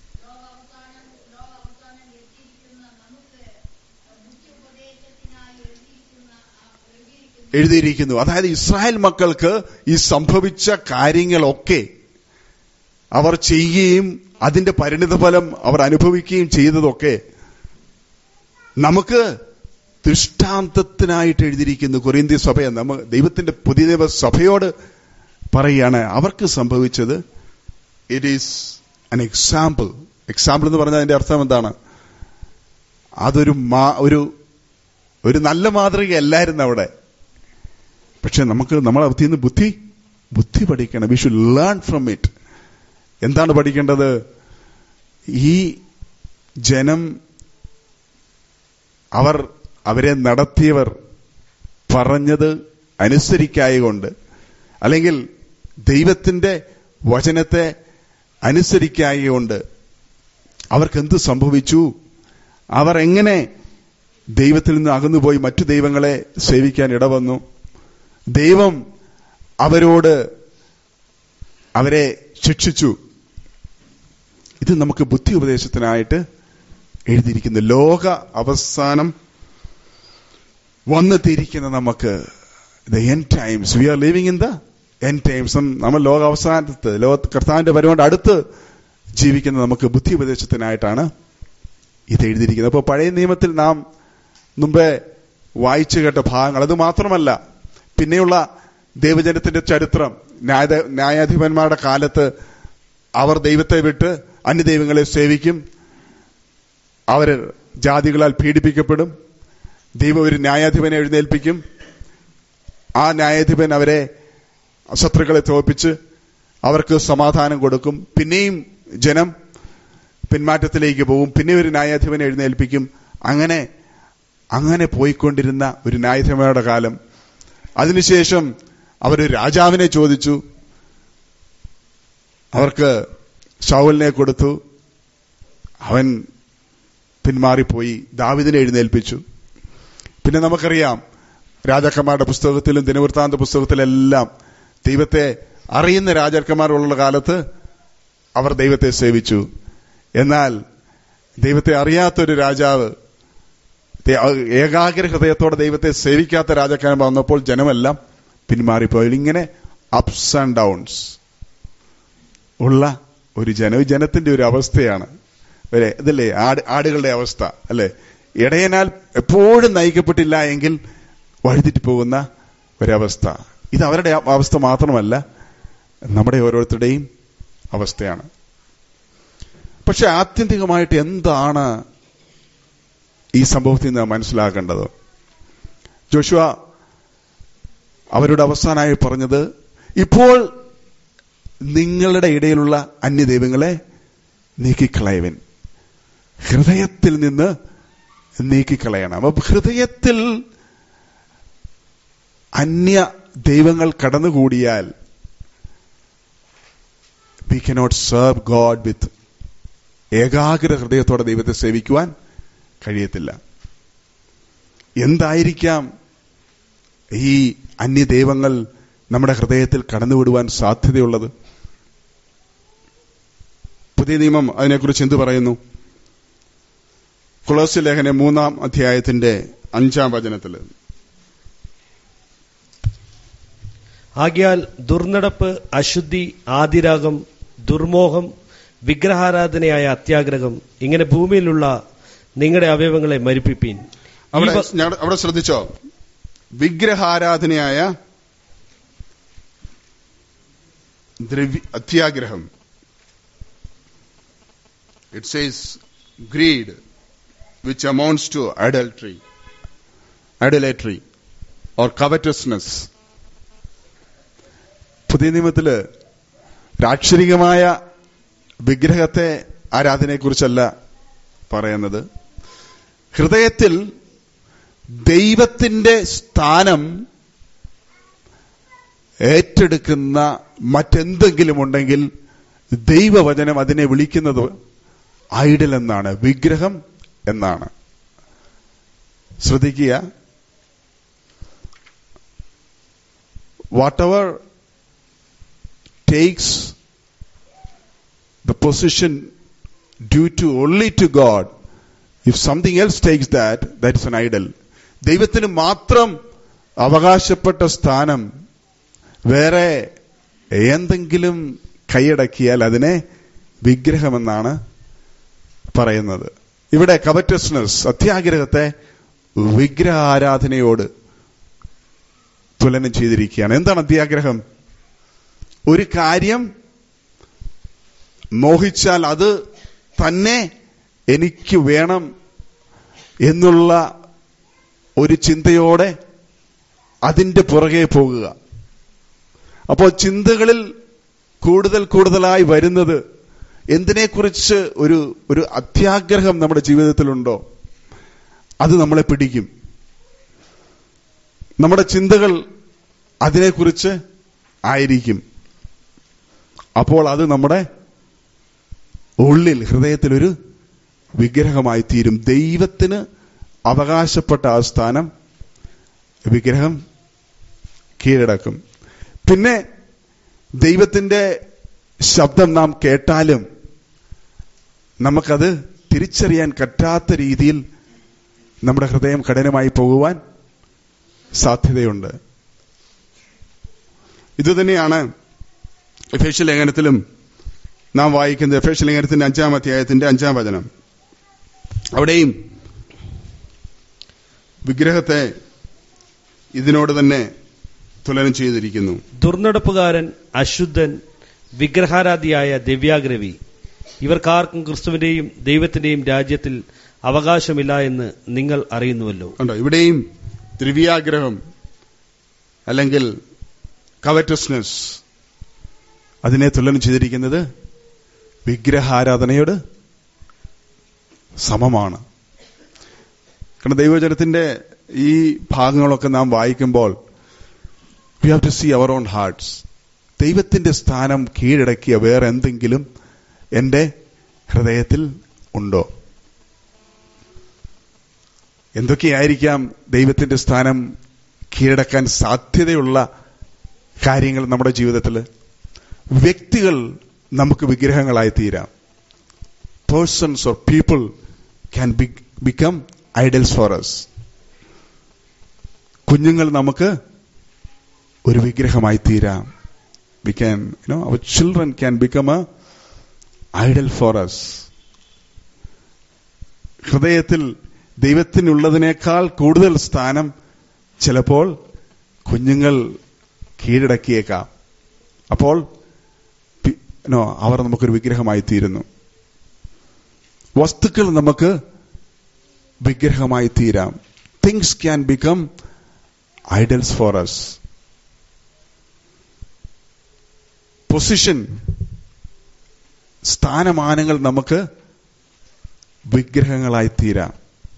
എഴുതിയിരിക്കുന്നു അതായത് ഇസ്രായേൽ മക്കൾക്ക് ഈ സംഭവിച്ച കാര്യങ്ങളൊക്കെ അവർ ചെയ്യുകയും അതിന്റെ പരിണിതഫലം അവർ അനുഭവിക്കുകയും ചെയ്തതൊക്കെ നമുക്ക് ദൃഷ്ടാന്തത്തിനായിട്ട് എഴുതിയിരിക്കുന്നു കൊറിന്ത്യ സഭയെ നമ്മ ദൈവത്തിന്റെ പുതിയ ദൈവ സഭയോട് പറയുകയാണ് അവർക്ക് സംഭവിച്ചത് it is an example example എന്ന് പറഞ്ഞാൽ അതിന്റെ അർത്ഥം എന്താണ് അതൊരു മാ- ഒരു ഒരു നല്ല മാതൃകയല്ലായിരുന്നു അവിടെ പക്ഷെ നമുക്ക് നമ്മൾ അതിൽ നിന്ന് ബുദ്ധി ബുദ്ധി പഠിക്കണം we should learn from it എന്താണ് പഠിക്കേണ്ടത് ഈ ജനം അവർ അവരെ നടത്തിയവർ പറഞ്ഞത് അനുസരിക്കായകൊണ്ട് അല്ലെങ്കിൽ ദൈവത്തിന്റെ വചനത്തെ അനുസരിക്കായകൊണ്ട് അവർക്ക് എന്ത് സംഭവിച്ചു അവർ എങ്ങനെ ദൈവത്തിൽ നിന്ന് അകന്നുപോയി മറ്റു ദൈവങ്ങളെ സേവിക്കാൻ ഇടവന്നു ദൈവം അവരോട് അവരെ ശിക്ഷിച്ചു ഇത് നമുക്ക് ബുദ്ധി ഉപദേശത്തിനായിട്ട് എഴുതിയിരിക്കുന്നു ലോക അവസാനം വന്നെത്തിയിരിക്കുന്ന നമുക്ക് the end times we are living in the end times നമ്മൾ ലോക അവസാനത്ത് ലോക കർത്താവിന്റെ വരവുകൊണ്ട് അടുത്ത് ജീവിക്കുന്ന നമുക്ക് ബുദ്ധി ഉപദേശത്തിനായിട്ടാണ് ഇത് എഴുതിയിരിക്കുന്നത് അപ്പോൾ പഴയ നിയമത്തിൽ നാം മുമ്പേ വായിച്ചു കേട്ട ഭാഗങ്ങൾ അത് മാത്രമല്ല പിന്നെയുള്ള ദൈവജനത്തിന്റെ ചരിത്രം ന്യായ ന്യായാധിപന്മാരുടെ കാലത്ത് അവർ ദൈവത്തെ വിട്ട് അന്യദൈവങ്ങളെ സേവിക്കും അവർ ജാതികളാൽ പീഡിപ്പിക്കപ്പെടും ദൈവം ഒരു ന്യായാധിപനെ എഴുന്നേൽപ്പിക്കും ആ ന്യായാധിപൻ അവരെ ശത്രുക്കളെ തോൽപ്പിച്ച് അവർക്ക് സമാധാനം കൊടുക്കും പിന്നെയും ജനം പിന്മാറ്റത്തിലേക്ക് പോകും പിന്നെ ഒരു ന്യായാധിപനെ എഴുന്നേൽപ്പിക്കും അങ്ങനെ അങ്ങനെ പോയിക്കൊണ്ടിരുന്ന ഒരു ന്യായാധിപയുടെ കാലം അതിനുശേഷം അവരൊരു രാജാവിനെ ചോദിച്ചു അവർക്ക് ഷൗലിനെ കൊടുത്തു അവൻ പിന്മാറിപ്പോയി ദാവിദിനെ എഴുന്നേൽപ്പിച്ചു പിന്നെ നമുക്കറിയാം രാജാക്കന്മാരുടെ പുസ്തകത്തിലും ദിനവൃത്താന്ത പുസ്തകത്തിലെല്ലാം ദൈവത്തെ അറിയുന്ന രാജാക്കന്മാരുള്ള കാലത്ത് അവർ ദൈവത്തെ സേവിച്ചു എന്നാൽ ദൈവത്തെ അറിയാത്തൊരു രാജാവ് ഏകാഗ്ര ഹൃദയത്തോടെ ദൈവത്തെ സേവിക്കാത്ത രാജാക്കന്മാർ വന്നപ്പോൾ ജനമെല്ലാം പിന്മാറിപ്പോയി ഇങ്ങനെ അപ്സ് ആൻഡ് ഡൗൺസ് ഉള്ള ഒരു ജന ജനത്തിന്റെ ഒരു അവസ്ഥയാണ് അല്ലെ ഇതല്ലേ ആട് ആടുകളുടെ അവസ്ഥ അല്ലെ ഇടയനാൽ എപ്പോഴും നയിക്കപ്പെട്ടില്ല എങ്കിൽ വഴുതിട്ട് പോകുന്ന ഒരവസ്ഥ ഇത് അവരുടെ അവസ്ഥ മാത്രമല്ല നമ്മുടെ ഓരോരുത്തരുടെയും അവസ്ഥയാണ് പക്ഷെ ആത്യന്തികമായിട്ട് എന്താണ് ഈ സംഭവത്തിൽ നിന്ന് മനസ്സിലാക്കേണ്ടത് ജോഷുവ അവരുടെ അവസാനമായി പറഞ്ഞത് ഇപ്പോൾ നിങ്ങളുടെ ഇടയിലുള്ള അന്യദൈവങ്ങളെ നീക്കിക്കളയവൻ ഹൃദയത്തിൽ നിന്ന് നീക്കിക്കളയണം അപ്പൊ ഹൃദയത്തിൽ അന്യ ദൈവങ്ങൾ കടന്നുകൂടിയാൽ we cannot serve god with ഏകാഗ്ര ഹൃദയത്തോടെ ദൈവത്തെ സേവിക്കുവാൻ കഴിയത്തില്ല എന്തായിരിക്കാം ഈ അന്യദൈവങ്ങൾ നമ്മുടെ ഹൃദയത്തിൽ കടന്നുവിടുവാൻ സാധ്യതയുള്ളത് പുതിയ നിയമം അതിനെക്കുറിച്ച് എന്തു പറയുന്നു കുളോസി ലേഖന മൂന്നാം അധ്യായത്തിന്റെ അഞ്ചാം വചനത്തിൽ ആകിയാൽ ദുർനടപ്പ് അശുദ്ധി ആദിരാഗം ദുർമോഹം വിഗ്രഹാരാധനയായ അത്യാഗ്രഹം ഇങ്ങനെ ഭൂമിയിലുള്ള നിങ്ങളുടെ അവയവങ്ങളെ മരിപ്പിപ്പീൻ ഈ അവിടെ വ- ഞാൻ- അവിടെ ശ്രദ്ധിച്ചോ വിഗ്രഹാരാധനയായ ദ്രവ്യ അത്യാഗ്രഹം it says greed which amounts to adultery adultery or covetousness പുതിയ നിയമത്തില് രാക്ഷരികമായ വിഗ്രഹത്തെ ആരാധനയെക്കുറിച്ചല്ല പറയുന്നത് ഹൃദയത്തിൽ ദൈവത്തിന്റെ സ്ഥാനം ഏറ്റെടുക്കുന്ന മറ്റെന്തെങ്കിലും ഉണ്ടെങ്കിൽ ദൈവവചനം അതിനെ വിളിക്കുന്നത് ഐഡൽ എന്നാണ് വിഗ്രഹം എന്നാണ് ശ്രദ്ധിക്കുക whatever takes the position due to only to God. If something else takes that, that is an idol. ദൈവത്തിന് മാത്രം അവകാശപ്പെട്ട സ്ഥാനം വേറെ എന്തെങ്കിലും കൈയടക്കിയാൽ അതിനെ വിഗ്രഹമെന്നാണ് പറയുന്നത് ഇവിടെ കവറ്റസ്നസ് അത്യാഗ്രഹത്തെ വിഗ്രഹ ആരാധനയോട് തുലനം ചെയ്തിരിക്കുകയാണ് എന്താണ് അത്യാഗ്രഹം ഒരു കാര്യം മോഹിച്ചാൽ അത് തന്നെ എനിക്ക് വേണം എന്നുള്ള ഒരു ചിന്തയോടെ അതിന്റെ പുറകെ പോകുക അപ്പോൾ ചിന്തകളിൽ കൂടുതൽ കൂടുതലായി വരുന്നത് എന്തിനെക്കുറിച്ച് ഒരു ഒരു അത്യാഗ്രഹം നമ്മുടെ ജീവിതത്തിലുണ്ടോ അത് നമ്മളെ പിടിക്കും നമ്മുടെ ചിന്തകൾ അതിനെക്കുറിച്ച് ആയിരിക്കും അപ്പോൾ അത് നമ്മുടെ ഉള്ളിൽ ഹൃദയത്തിൽ ഒരു വിഗ്രഹമായി തീരും ദൈവത്തിന് അവകാശപ്പെട്ട ആ സ്ഥാനം വിഗ്രഹം കീഴടക്കും പിന്നെ ദൈവത്തിന്റെ ശബ്ദം നാം കേട്ടാലും നമുക്കത് തിരിച്ചറിയാൻ പറ്റാത്ത രീതിയിൽ നമ്മുടെ ഹൃദയം കഠിനമായി പോകുവാൻ സാധ്യതയുണ്ട് ഇതുതന്നെയാണ് എഫേഷ്യ ലേഖനത്തിലും നാം വായിക്കുന്നത് എഫേഷ്യ ലേഖനത്തിന്റെ അഞ്ചാം അധ്യായത്തിന്റെ അഞ്ചാം വചനം അവിടെയും വിഗ്രഹത്തെ ഇതിനോട് തന്നെ തുലനം ചെയ്തിരിക്കുന്നു ദുർനടപ്പുകാരൻ അശുദ്ധൻ വിഗ്രഹാരാധിയായ ദിവ്യാഗ്രവി ഇവർക്കാർക്കും ക്രിസ്തുവിന്റെയും ദൈവത്തിന്റെയും രാജ്യത്തിൽ അവകാശമില്ല എന്ന് നിങ്ങൾ അറിയുന്നുവല്ലോ ഉണ്ടോ ഇവിടെയും ദ്രവ്യാഗ്രഹം അല്ലെങ്കിൽ കവറ്റസ്നെസ് അതിനെ തുലനം ചെയ്തിരിക്കുന്നത് വിഗ്രഹാരാധനയോട് സമമാണ് കാരണം ദൈവജനത്തിന്റെ ഈ ഭാഗങ്ങളൊക്കെ നാം വായിക്കുമ്പോൾ we have to see our own hearts ദൈവത്തിന്റെ സ്ഥാനം കീഴടക്കിയ വേറെ എന്തെങ്കിലും എന്റെ ഹൃദയത്തിൽ ഉണ്ടോ എന്തൊക്കെയായിരിക്കാം ദൈവത്തിന്റെ സ്ഥാനം കീഴടക്കാൻ സാധ്യതയുള്ള കാര്യങ്ങൾ നമ്മുടെ ജീവിതത്തിൽ വ്യക്തികൾ നമുക്ക് വിഗ്രഹങ്ങളായി തീരാം persons or people can become idols for us കുഞ്ഞുങ്ങൾ നമുക്ക് ഒരു വിഗ്രഹമായി തീരാം we can you know our children can become a idol for us ഹൃദയത്തിൽ ദൈവത്തിനുള്ളതിനേക്കാൾ കൂടുതൽ സ്ഥാനം ചിലപ്പോൾ കുഞ്ഞുങ്ങൾ കീഴടക്കിയേക്കാം അപ്പോൾ പി- നോ അവർ നമുക്കൊരു വിഗ്രഹമായി തീരുന്നു വസ്തുക്കൾ നമുക്ക് വിഗ്രഹമായി തീരാം things can become idols for us position സ്ഥാനമാനങ്ങൾ നമുക്ക് വിഗ്രഹങ്ങളായി തീരാം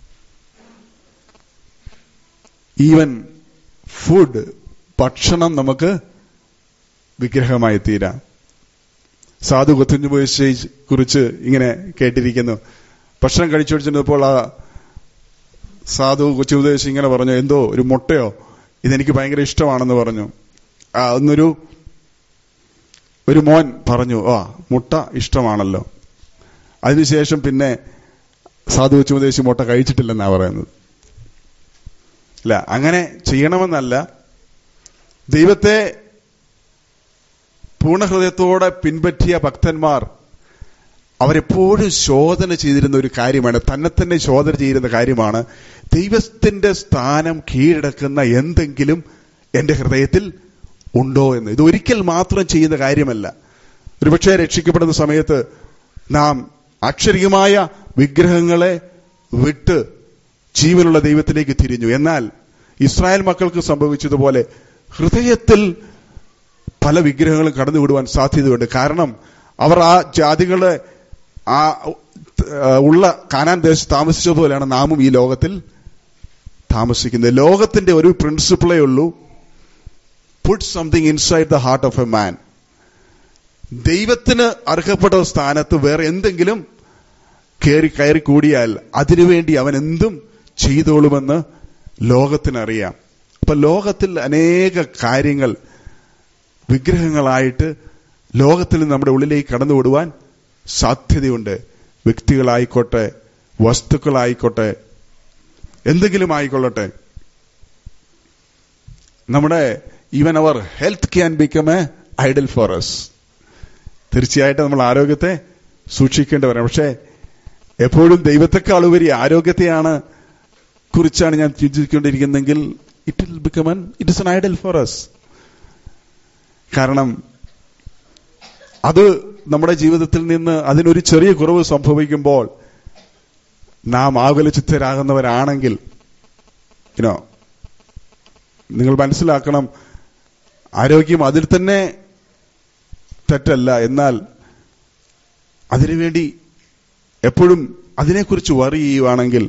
ഈവൻ ഫുഡ് ഭക്ഷണം നമുക്ക് വിഗ്രഹമായി തീരാം സാധു കൊത്തുഞ്ഞുപോയെ കുറിച്ച് ഇങ്ങനെ കേട്ടിരിക്കുന്നു ഭക്ഷണം കഴിച്ചുകൊണ്ടിരുന്നപ്പോൾ ആ സാധു കൊച്ചുപദേശി ഇങ്ങനെ പറഞ്ഞു എന്തോ ഒരു മുട്ടയോ ഇതെനിക്ക് ഭയങ്കര ഇഷ്ടമാണെന്ന് പറഞ്ഞു ആ ഒന്നൊരു ഒരു മോൻ പറഞ്ഞു ആ മുട്ട ഇഷ്ടമാണല്ലോ അതിനുശേഷം പിന്നെ സാധു കൊച്ചുപദേശി മുട്ട കഴിച്ചിട്ടില്ലെന്നാ പറയുന്നത് അല്ല അങ്ങനെ ചെയ്യണമെന്നല്ല ദൈവത്തെ പൂർണ്ണഹൃദയത്തോടെ പിൻപറ്റിയ ഭക്തന്മാർ അവരെപ്പോഴും ശോധന ചെയ്തിരുന്ന ഒരു കാര്യമാണ് തന്നെ തന്നെ ശോധന ചെയ്യുന്ന കാര്യമാണ് ദൈവത്തിന്റെ സ്ഥാനം കീഴടക്കുന്ന എന്തെങ്കിലും എന്റെ ഹൃദയത്തിൽ ഉണ്ടോ എന്ന് ഇത് ഒരിക്കൽ മാത്രം ചെയ്യുന്ന കാര്യമല്ല ഒരുപക്ഷെ രക്ഷിക്കപ്പെടുന്ന സമയത്ത് നാം അക്ഷരികമായ വിഗ്രഹങ്ങളെ വിട്ട് ജീവനുള്ള ദൈവത്തിലേക്ക് തിരിഞ്ഞു എന്നാൽ ഇസ്രായേൽ മക്കൾക്ക് സംഭവിച്ചതുപോലെ ഹൃദയത്തിൽ പല വിഗ്രഹങ്ങളും കടന്നുവിടുവാൻ സാധ്യതയുണ്ട് കാരണം അവർ ആ ജാതികളെ ആ ആ, ഉള്ള കാനാൻ ദേശത്ത് താമസിച്ചതുപോലെയാണ് നാമും ഈ ലോകത്തിൽ താമസിക്കുന്നത് ലോകത്തിന്റെ ഒരു പ്രിൻസിപ്പിളേ ഉള്ളൂ put something inside the heart of a man ദൈവത്തിന് അർഹപ്പെട്ട സ്ഥാനത്ത് വേറെ എന്തെങ്കിലും കയറി കയറി കൂടിയാൽ അതിനുവേണ്ടി അവൻ എന്തും ചെയ്തോളുമെന്ന് ലോകത്തിനറിയാം അപ്പൊ ലോകത്തിൽ അനേക കാര്യങ്ങൾ വിഗ്രഹങ്ങളായിട്ട് ലോകത്തിൽ നിന്ന് നമ്മുടെ ഉള്ളിലേക്ക് കടന്നുവിടുവാൻ സാധ്യതയുണ്ട് വ്യക്തികളായിക്കോട്ടെ വസ്തുക്കളായിക്കോട്ടെ എന്തെങ്കിലും ആയിക്കൊള്ളട്ടെ നമ്മുടെ even our health can become a idol for us തീർച്ചയായിട്ടും നമ്മൾ ആരോഗ്യത്തെ സൂക്ഷിക്കേണ്ടവരാണ് പക്ഷേ എപ്പോഴും ദൈവത്തെക്കാൾ ഉപരി ആരോഗ്യത്തെയാണ് കുറിച്ചാണ് ഞാൻ ചിന്തിച്ചുകൊണ്ടിരിക്കുന്നെങ്കിൽ it will become an it is an idol for us കാരണം അത് നമ്മുടെ ജീവിതത്തിൽ നിന്ന് അതിനൊരു ചെറിയ കുറവ് സംഭവിക്കുമ്പോൾ നാം ആകുലചിത്തരാകുന്നവരാണെങ്കിൽ ഇനോ നിങ്ങൾ മനസ്സിലാക്കണം ആരോഗ്യം അതിൽ തന്നെ തെറ്റല്ല എന്നാൽ അതിനുവേണ്ടി എപ്പോഴും അതിനെക്കുറിച്ച് വറി ചെയ്യുവാണെങ്കിൽ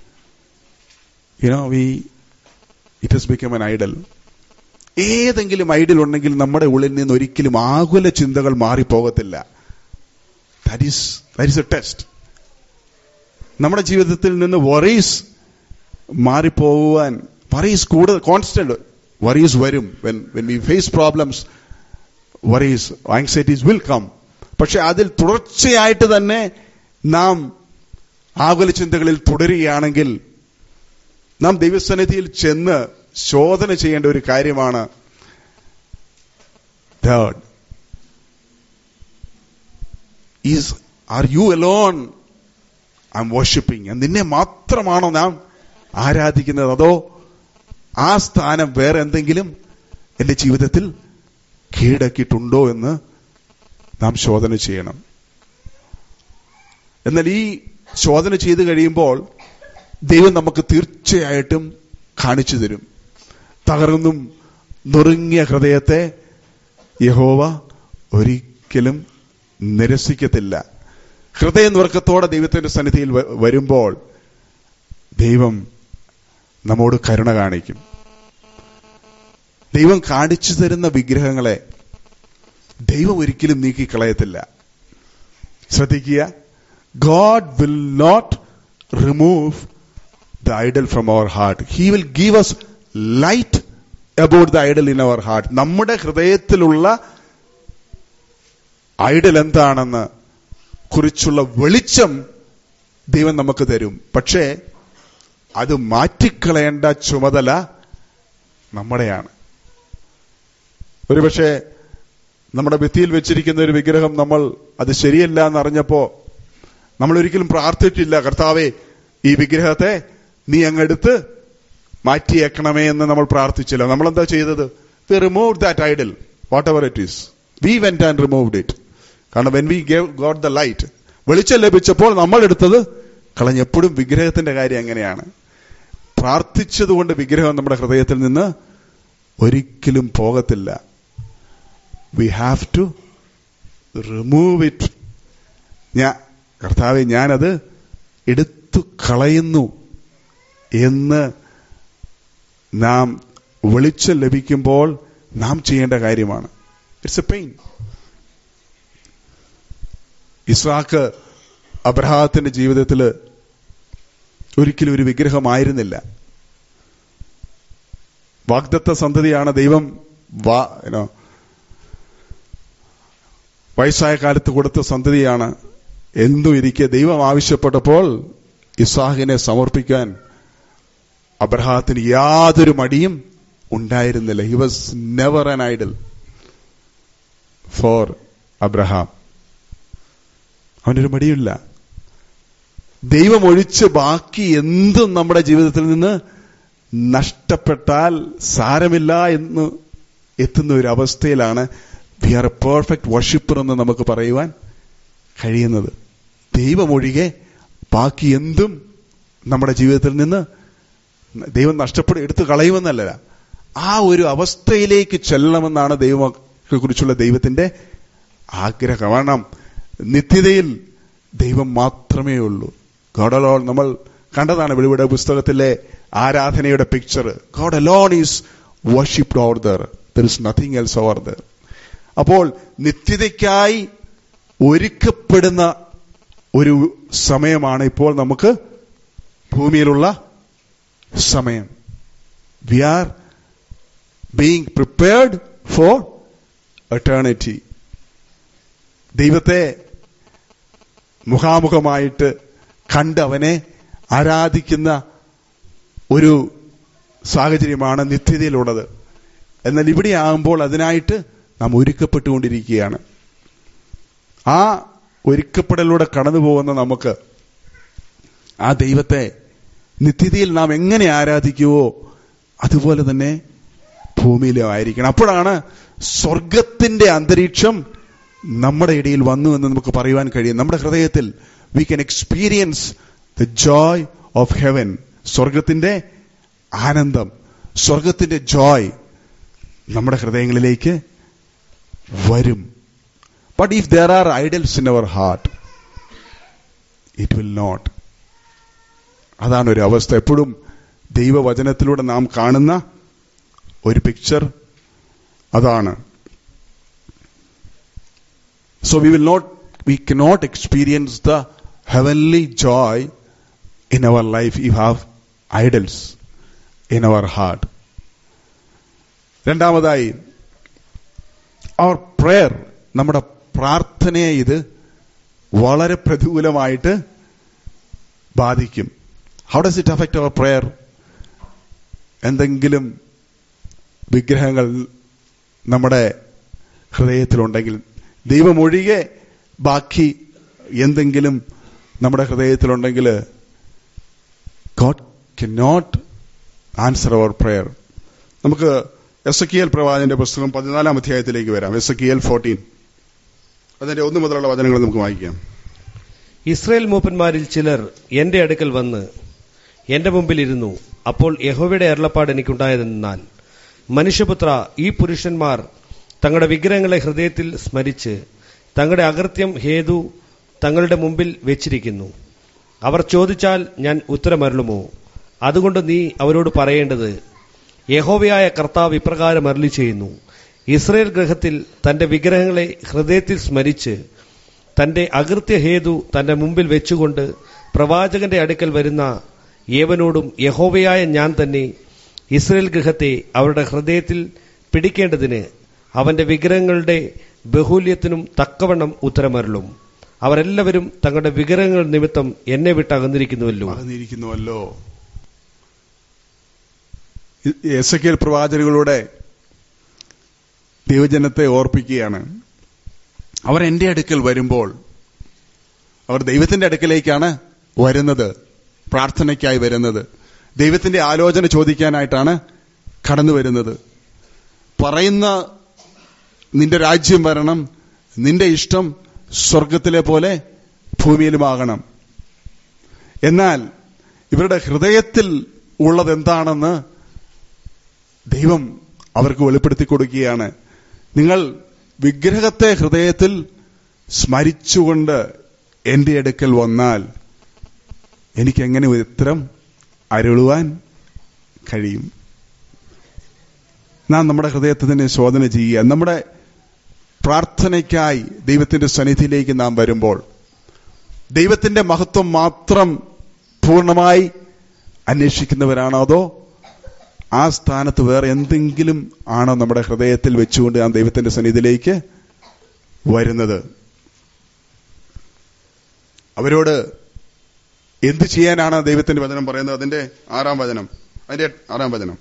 you know we it has become an idol ഏതെങ്കിലും ഐഡിൽ ഉണ്ടെങ്കിൽ നമ്മുടെ ഉള്ളിൽ നിന്ന് ഒരിക്കലും ആകുല ചിന്തകൾ മാറിപ്പോകത്തില്ല that is that is a test നമ്മുടെ ജീവിതത്തിൽ നിന്ന് വറീസ് മാറിപ്പോകുവാൻ വറീസ് കൂടുതൽ കോൺസ്റ്റന്റ് വറീസ് വരും when when we face problems worries anxieties will come പക്ഷെ അതിൽ തുടർച്ചയായിട്ട് തന്നെ നാം ആകുല ചിന്തകളിൽ തുടരുകയാണെങ്കിൽ നാം ദൈവസന്നിധിയിൽ ചെന്ന് ശോധന ചെയ്യേണ്ട ഒരു കാര്യമാണ് third is are you alone I'm worshipping നിന്നെ മാത്രമാണോ നാം ആരാധിക്കുന്നത് അതോ ആ സ്ഥാനം വേറെ എന്തെങ്കിലും എന്റെ ജീവിതത്തിൽ കീഴടക്കിയിട്ടുണ്ടോ എന്ന് നാം ശോധന ചെയ്യണം എന്നാൽ ഈ ശോധന ചെയ്തു കഴിയുമ്പോൾ ദൈവം നമുക്ക് തീർച്ചയായിട്ടും കാണിച്ചു തരും തകർന്നും നുറുങ്ങിയ ഹൃദയത്തെ യഹോവ ഒരിക്കലും നിരസിക്കത്തില്ല ഹൃദയ നുറുക്കത്തോടെ ദൈവത്തിന്റെ സന്നിധിയിൽ വ- വരുമ്പോൾ ദൈവം നമ്മോട് കരുണ കാണിക്കും ദൈവം കാണിച്ചു തരുന്ന വിഗ്രഹങ്ങളെ ദൈവം ഒരിക്കലും നീക്കിക്കളയത്തില്ല ശ്രദ്ധിക്കുക God will not remove the idol from our heart he will give us light about the idol in our heart നമ്മുടെ ഹൃദയത്തിലുള്ള ഐഡൽ എന്താണെന്ന് കുറിച്ചുള്ള വെളിച്ചം ദൈവം നമുക്ക് തരും പക്ഷേ അത് മാറ്റിക്കളയേണ്ട ചുമതല നമ്മുടെയാണ് ഒരുപക്ഷെ നമ്മുടെ ഭിത്തിയിൽ വെച്ചിരിക്കുന്ന ഒരു വിഗ്രഹം നമ്മൾ അത് ശരിയല്ല എന്നറിഞ്ഞപ്പോ നമ്മൾ ഒരിക്കലും പ്രാർത്ഥിച്ചില്ല കർത്താവെ ഈ വിഗ്രഹത്തെ നീ അങ്ങെടുത്ത് മാറ്റിയേക്കണമേ എന്ന് നമ്മൾ പ്രാർത്ഥിച്ചില്ല നമ്മൾ എന്താ ചെയ്തത് we remove that idol whatever it is we went and removed it കാരണം when we gave God the light വെളിച്ചം ലഭിച്ചപ്പോൾ നമ്മൾ എടുത്തത് കളഞ്ഞെപ്പോഴും വിഗ്രഹത്തിന്റെ കാര്യം അങ്ങനെയാണ് പ്രാർത്ഥിച്ചതുകൊണ്ട് വിഗ്രഹം നമ്മുടെ ഹൃദയത്തിൽ നിന്ന് ഒരിക്കലും പോകത്തില്ല we have to remove it ഞാൻ കർത്താവെ ഞാനത് എടുത്തു കളയുന്നു എന്ന് നാം വെളിച്ചം ലഭിക്കുമ്പോൾ നാം ചെയ്യേണ്ട കാര്യമാണ് ഇറ്റ്സ് എ പെയിൻ ഇസ്രാക്ക് അബ്രഹാത്തിന്റെ ജീവിതത്തിൽ ഒരിക്കലും ഒരു വിഗ്രഹമായിരുന്നില്ല വാഗ്ദത്ത സന്തതിയാണ് ദൈവം വാ you വയസ്സായ കാലത്ത് കൊടുത്ത സന്തതിയാണ് എന്നും ഇരിക്കെ ദൈവം ആവശ്യപ്പെട്ടപ്പോൾ ഇസാഹിനെ സമർപ്പിക്കാൻ അബ്രഹാത്തിന് യാതൊരു മടിയും ഉണ്ടായിരുന്നില്ല he was never an idol for Abraham അവനൊരു മടിയില്ല ദൈവം ഒഴിച്ച് ബാക്കി എന്തും നമ്മുടെ ജീവിതത്തിൽ നിന്ന് നഷ്ടപ്പെട്ടാൽ സാരമില്ല എന്ന് എത്തുന്ന ഒരു അവസ്ഥയിലാണ് we are a perfect worshipper എന്ന് നമുക്ക് പറയുവാൻ കഴിയുന്നത് ദൈവമൊഴികെ ബാക്കി എന്തും നമ്മുടെ ജീവിതത്തിൽ നിന്ന് ദൈവം നഷ്ടപ്പെടും എടുത്തു കളയുമെന്നല്ല ആ ഒരു അവസ്ഥയിലേക്ക് ചെല്ലണമെന്നാണ് ദൈവത്തെ കുറിച്ചുള്ള ദൈവത്തിന്റെ ആഗ്രഹം കാരണം നിത്യതയിൽ ദൈവം മാത്രമേ ഉള്ളൂ ഗോഡ് അലോൺ നമ്മൾ കണ്ടതാണ് വെളിവിടെ പുസ്തകത്തിലെ ആരാധനയുടെ picture God alone is worshipped over there there is nothing else over there അപ്പോൾ നിത്യതയ്ക്കായി ഒരുക്കപ്പെടുന്ന ഒരു സമയമാണ് ഇപ്പോൾ നമുക്ക് ഭൂമിയിലുള്ള സമയം we are being prepared for eternity ദൈവത്തെ മുഖാമുഖമായിട്ട് കണ്ട് അവനെ ആരാധിക്കുന്ന ഒരു സാഹചര്യമാണ് നിത്യതയിലുള്ളത് എന്നാൽ ഇവിടെ ആകുമ്പോൾ അതിനായിട്ട് നാം ഒരുക്കപ്പെട്ടുകൊണ്ടിരിക്കുകയാണ് ആ ഒരുക്കപ്പെടലൂടെ കടന്നു പോകുന്ന നമുക്ക് ആ ദൈവത്തെ നിത്യതയിൽ നാം എങ്ങനെ ആരാധിക്കുവോ അതുപോലെ തന്നെ ഭൂമിയിലും ആയിരിക്കണം അപ്പോഴാണ് സ്വർഗത്തിന്റെ അന്തരീക്ഷം നമ്മുടെ ഇടയിൽ വന്നു എന്ന് നമുക്ക് പറയുവാൻ കഴിയും നമ്മുടെ ഹൃദയത്തിൽ we can experience the joy of heaven സ്വർഗത്തിന്റെ ആനന്ദം സ്വർഗത്തിന്റെ ജോയ് നമ്മുടെ ഹൃദയങ്ങളിലേക്ക് വരും but if there are idols in our heart it will not അതാണ് ഒരു അവസ്ഥ എപ്പോഴും ദൈവവചനത്തിലൂടെ നാം കാണുന്ന ഒരു പിക്ചർ അതാണ് so we will not we cannot experience the heavenly joy in our life you have idols in our heart രണ്ടാമതായി our prayer നമ്മുടെ പ്രാർത്ഥനയെ ഇത് വളരെ പ്രതികൂലമായിട്ട് ബാധിക്കും how does it affect our prayer എന്തെങ്കിലും വിഗ്രഹങ്ങൾ നമ്മുടെ ഹൃദയത്തിലുണ്ടെങ്കിൽ ദൈവമൊഴികെ ബാക്കി എന്തെങ്കിലും നമ്മുടെ ഹൃദയത്തിലുണ്ടെങ്കിൽ God cannot answer our prayer നമുക്ക് എസ് കെ എൽ പ്രവാചന്റെ പുസ്തകം പതിനാലാം അധ്യായത്തിലേക്ക് വരാം എസ് കെ എൽ ഫോർട്ടീൻ അതിന്റെ ഒന്ന് മുതലുള്ള വചനങ്ങൾ നമുക്ക് വായിക്കാം ഇസ്രയേൽ മൂപ്പന്മാരിൽ ചിലർ എന്റെ അടുക്കൽ വന്ന് എന്റെ മുമ്പിലിരുന്നു അപ്പോൾ യഹോവയുടെ അരുളപ്പാട് എനിക്കുണ്ടായതെന്നാൽ മനുഷ്യപുത്ര ഈ പുരുഷന്മാർ തങ്ങളുടെ വിഗ്രഹങ്ങളെ ഹൃദയത്തിൽ സ്മരിച്ച് തങ്ങളുടെ അകൃത്യം ഹേതു തങ്ങളുടെ മുമ്പിൽ വെച്ചിരിക്കുന്നു അവർ ചോദിച്ചാൽ ഞാൻ ഉത്തരമരുളുമോ അതുകൊണ്ട് നീ അവരോട് പറയേണ്ടത് യഹോവയായ കർത്താവ് ഇപ്രകാരം അരുളി ചെയ്യുന്നു ഇസ്രയേൽ ഗ്രഹത്തിൽ തന്റെ വിഗ്രഹങ്ങളെ ഹൃദയത്തിൽ സ്മരിച്ച് തന്റെ അകൃത്യ ഹേതു തന്റെ മുമ്പിൽ വെച്ചുകൊണ്ട് പ്രവാചകന്റെ അടുക്കൽ വരുന്ന ഏവനോടും യഹോവയായ ഞാൻ തന്നെ ഇസ്രയേൽ ഗൃഹത്തെ അവരുടെ ഹൃദയത്തിൽ പിടിക്കേണ്ടതിന് അവന്റെ വിഗ്രഹങ്ങളുടെ ബഹുല്യത്തിനും തക്കവണ്ണം ഉത്തരമരുളും അവരെല്ലാവരും തങ്ങളുടെ വിഗ്രഹങ്ങൾ നിമിത്തം എന്നെ വിട്ട് അകന്നിരിക്കുന്നുവല്ലോ പറഞ്ഞിരിക്കുന്നുവല്ലോ എസ് കെ പ്രവാചകരുടെ ദൈവജനത്തെ ഓർപ്പിക്കുകയാണ് അവർ എന്റെ അടുക്കൽ വരുമ്പോൾ അവർ ദൈവത്തിന്റെ അടുക്കലേക്കാണ് വരുന്നത് പ്രാർത്ഥനയ്ക്കായി വരുന്നത് ദൈവത്തിന്റെ ആലോചന ചോദിക്കാനായിട്ടാണ് കടന്നു വരുന്നത് പറയുന്ന നിന്റെ രാജ്യം വരണം നിന്റെ ഇഷ്ടം സ്വർഗത്തിലെ പോലെ ഭൂമിയിലുമാകണം എന്നാൽ ഇവരുടെ ഹൃദയത്തിൽ ഉള്ളത് എന്താണെന്ന് ദൈവം അവർക്ക് വെളിപ്പെടുത്തി കൊടുക്കുകയാണ് നിങ്ങൾ വിഗ്രഹത്തെ ഹൃദയത്തിൽ സ്മരിച്ചുകൊണ്ട് എന്റെ അടുക്കൽ വന്നാൽ എനിക്ക് എങ്ങനെ ഉത്തരം അരുളുവാൻ കഴിയും നാം നമ്മുടെ ഹൃദയത്തെ തന്നെ ശോധന ചെയ്യുക നമ്മുടെ പ്രാർത്ഥനയ്ക്കായി ദൈവത്തിന്റെ സന്നിധിയിലേക്ക് നാം വരുമ്പോൾ ദൈവത്തിന്റെ മഹത്വം മാത്രം പൂർണ്ണമായി അന്വേഷിക്കുന്നവരാണോ അതോ ആ സ്ഥാനത്ത് വേറെ എന്തെങ്കിലും ആണോ നമ്മുടെ ഹൃദയത്തിൽ വെച്ചുകൊണ്ട് നാം ദൈവത്തിന്റെ സന്നിധിയിലേക്ക് വരുന്നത് അവരോട് എന്ത് ചെയ്യാനാണ് ദൈവത്തിന്റെ വചനം പറയുന്നത് അതിന്റെ ആറാം വചനം അതിന്റെ ആറാം വചനം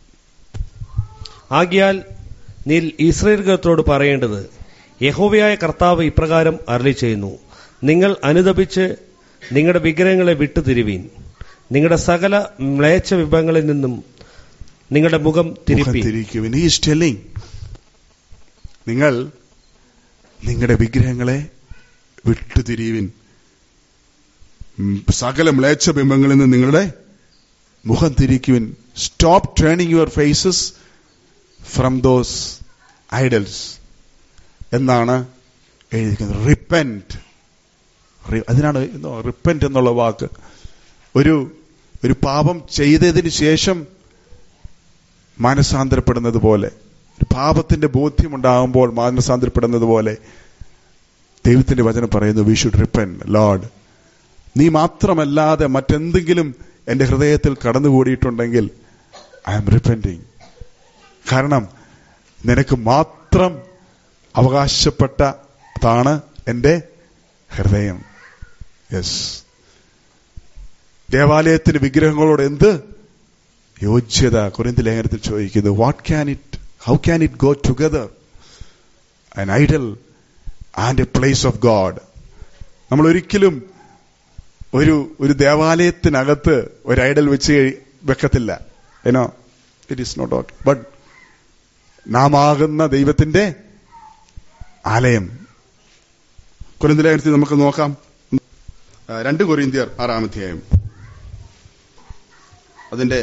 ആകിയാൽ നീ ഇസ്രയേൽ ഗൃഹത്തോട് പറയേണ്ടത് യഹോവയായ കർത്താവ് ഇപ്രകാരം അരളി ചെയ്യുന്നു നിങ്ങൾ അനുദപിച്ച് നിങ്ങളുടെ വിഗ്രഹങ്ങളെ വിട്ടുതിരുവീൻ നിങ്ങളുടെ സകല മ്ലേച്ഛ വിഭവങ്ങളിൽ നിന്നും നിങ്ങളുടെ മുഖം തിരുപ്പി തിരിക്കുവിൻ ഈ ടെല്ലിങ് നിങ്ങൾ നിങ്ങളുടെ വിഗ്രഹങ്ങളെ വിട്ടുതിരിയുവിൻ ഉം, സകല മ്ലേച്ഛ ബിംബങ്ങളിൽ നിന്ന് നിങ്ങളുടെ മുഖം തിരിക്കുവിൻ stop turning your faces from those idols എന്നാണ് എഴുതിയിരിക്കുന്നത് റിപ്പൻറ്റ് അതിനാണ് റിപ്പൻറ്റ് എന്നുള്ള വാക്ക് ഒരു ഒരു പാപം ചെയ്തതിന് ശേഷം മാനസാന്തരപ്പെടുന്നത് പോലെ ഒരു പാപത്തിന്റെ ബോധ്യമുണ്ടാകുമ്പോൾ മാനസാന്തരപ്പെടുന്നത് പോലെ ദൈവത്തിന്റെ വചനം പറയുന്നു വി ഷുഡ് റിപ്പൻ ലോഡ് നീ മാത്രമല്ലാതെ മറ്റെന്തെങ്കിലും എന്റെ ഹൃദയത്തിൽ കടന്നുകൂടിയിട്ടുണ്ടെങ്കിൽ ഐ ആം റിപ്പൻറ്റിങ് കാരണം നിനക്ക് മാത്രം അവകാശപ്പെട്ടതാണ് എന്റെ ഹൃദയം യെസ് ദേവാലയത്തിന് വിഗ്രഹങ്ങളോട് എന്ത് യോഗ്യത കുറിന്തി ലേഖനത്തിൽ ചോദിക്കുന്നു what can it how can it go together an idol and a place of God നമ്മൾ ഒരിക്കലും ഒരു ഒരു ദേവാലയത്തിനകത്ത് ഒരു ഐഡൽ വെച്ച് കഴി- വെക്കത്തില്ല ഏനോ it is not okay but നാം ആകുന്ന ദൈവത്തിന്റെ ആലയം കുറിന്തി ലേഖനത്തിൽ നമുക്ക് നോക്കാം ആ, രണ്ട് കൊറിന്തിയർ ആറാം അധ്യായം അതിന്റെ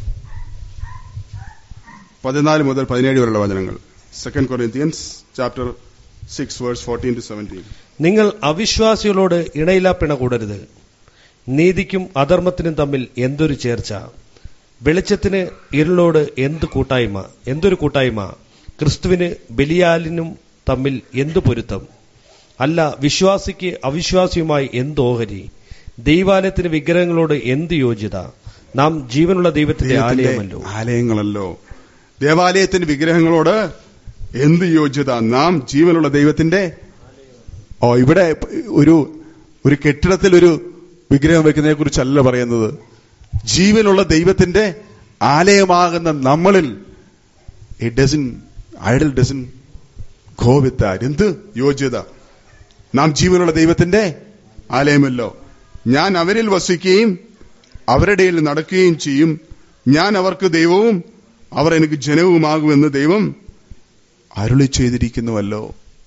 പതിനാല് മുതൽ പതിനേഴ് വരെയുള്ള വചനങ്ങൾ second Corinthians chapter six verse fourteen to seventeen നിങ്ങൾ അവിശ്വാസികളോട് ഇണയില്ലാ പിണ കൂടരുത് നീതിക്കും അധർമ്മത്തിനും തമ്മിൽ എന്തൊരു ചേർച്ച വെളിച്ചത്തിന് ഇരുളോട് എന്ത് കൂട്ടായ്മ എന്തൊരു കൂട്ടായ്മ ക്രിസ്തുവിന് ബലിയാലിനും തമ്മിൽ എന്തു പൊരുത്തം അല്ല വിശ്വാസിക്ക് അവിശ്വാസിയുമായി എന്ത് ഓഹരി ദൈവാലയത്തിന് വിഗ്രഹങ്ങളോട് എന്ത് യോഗ്യത നാം ജീവനുള്ള ദൈവത്തിന്റെ ആലയമല്ലോ ആലയങ്ങളല്ലോ ദേവാലയത്തിന്റെ വിഗ്രഹങ്ങളോട് എന്ത് യോഗ്യത നാം ജീവനുള്ള ദൈവത്തിന്റെ ഓ ഇവിടെ ഒരു ഒരു കെട്ടിടത്തിൽ ഒരു വിഗ്രഹം വെക്കുന്നതിനെ കുറിച്ചല്ല പറയുന്നത് ജീവനുള്ള ദൈവത്തിന്റെ ആലയമാകുന്ന നമ്മളിൽ it doesn't idol doesn't go with that എന്ത് യോഗ്യത നാം ജീവനുള്ള ദൈവത്തിന്റെ ആലയമല്ലോ ഞാൻ അവരിൽ വസിക്കുകയും അവരുടെ ഇടയിൽ നടക്കുകയും ചെയ്യും ഞാൻ അവർക്ക് ദൈവവും അവർ എനിക്ക് ജനവുമാകുമെന്ന് ദൈവം അരുളി ചെയ്തിരിക്കുന്നുവല്ലോ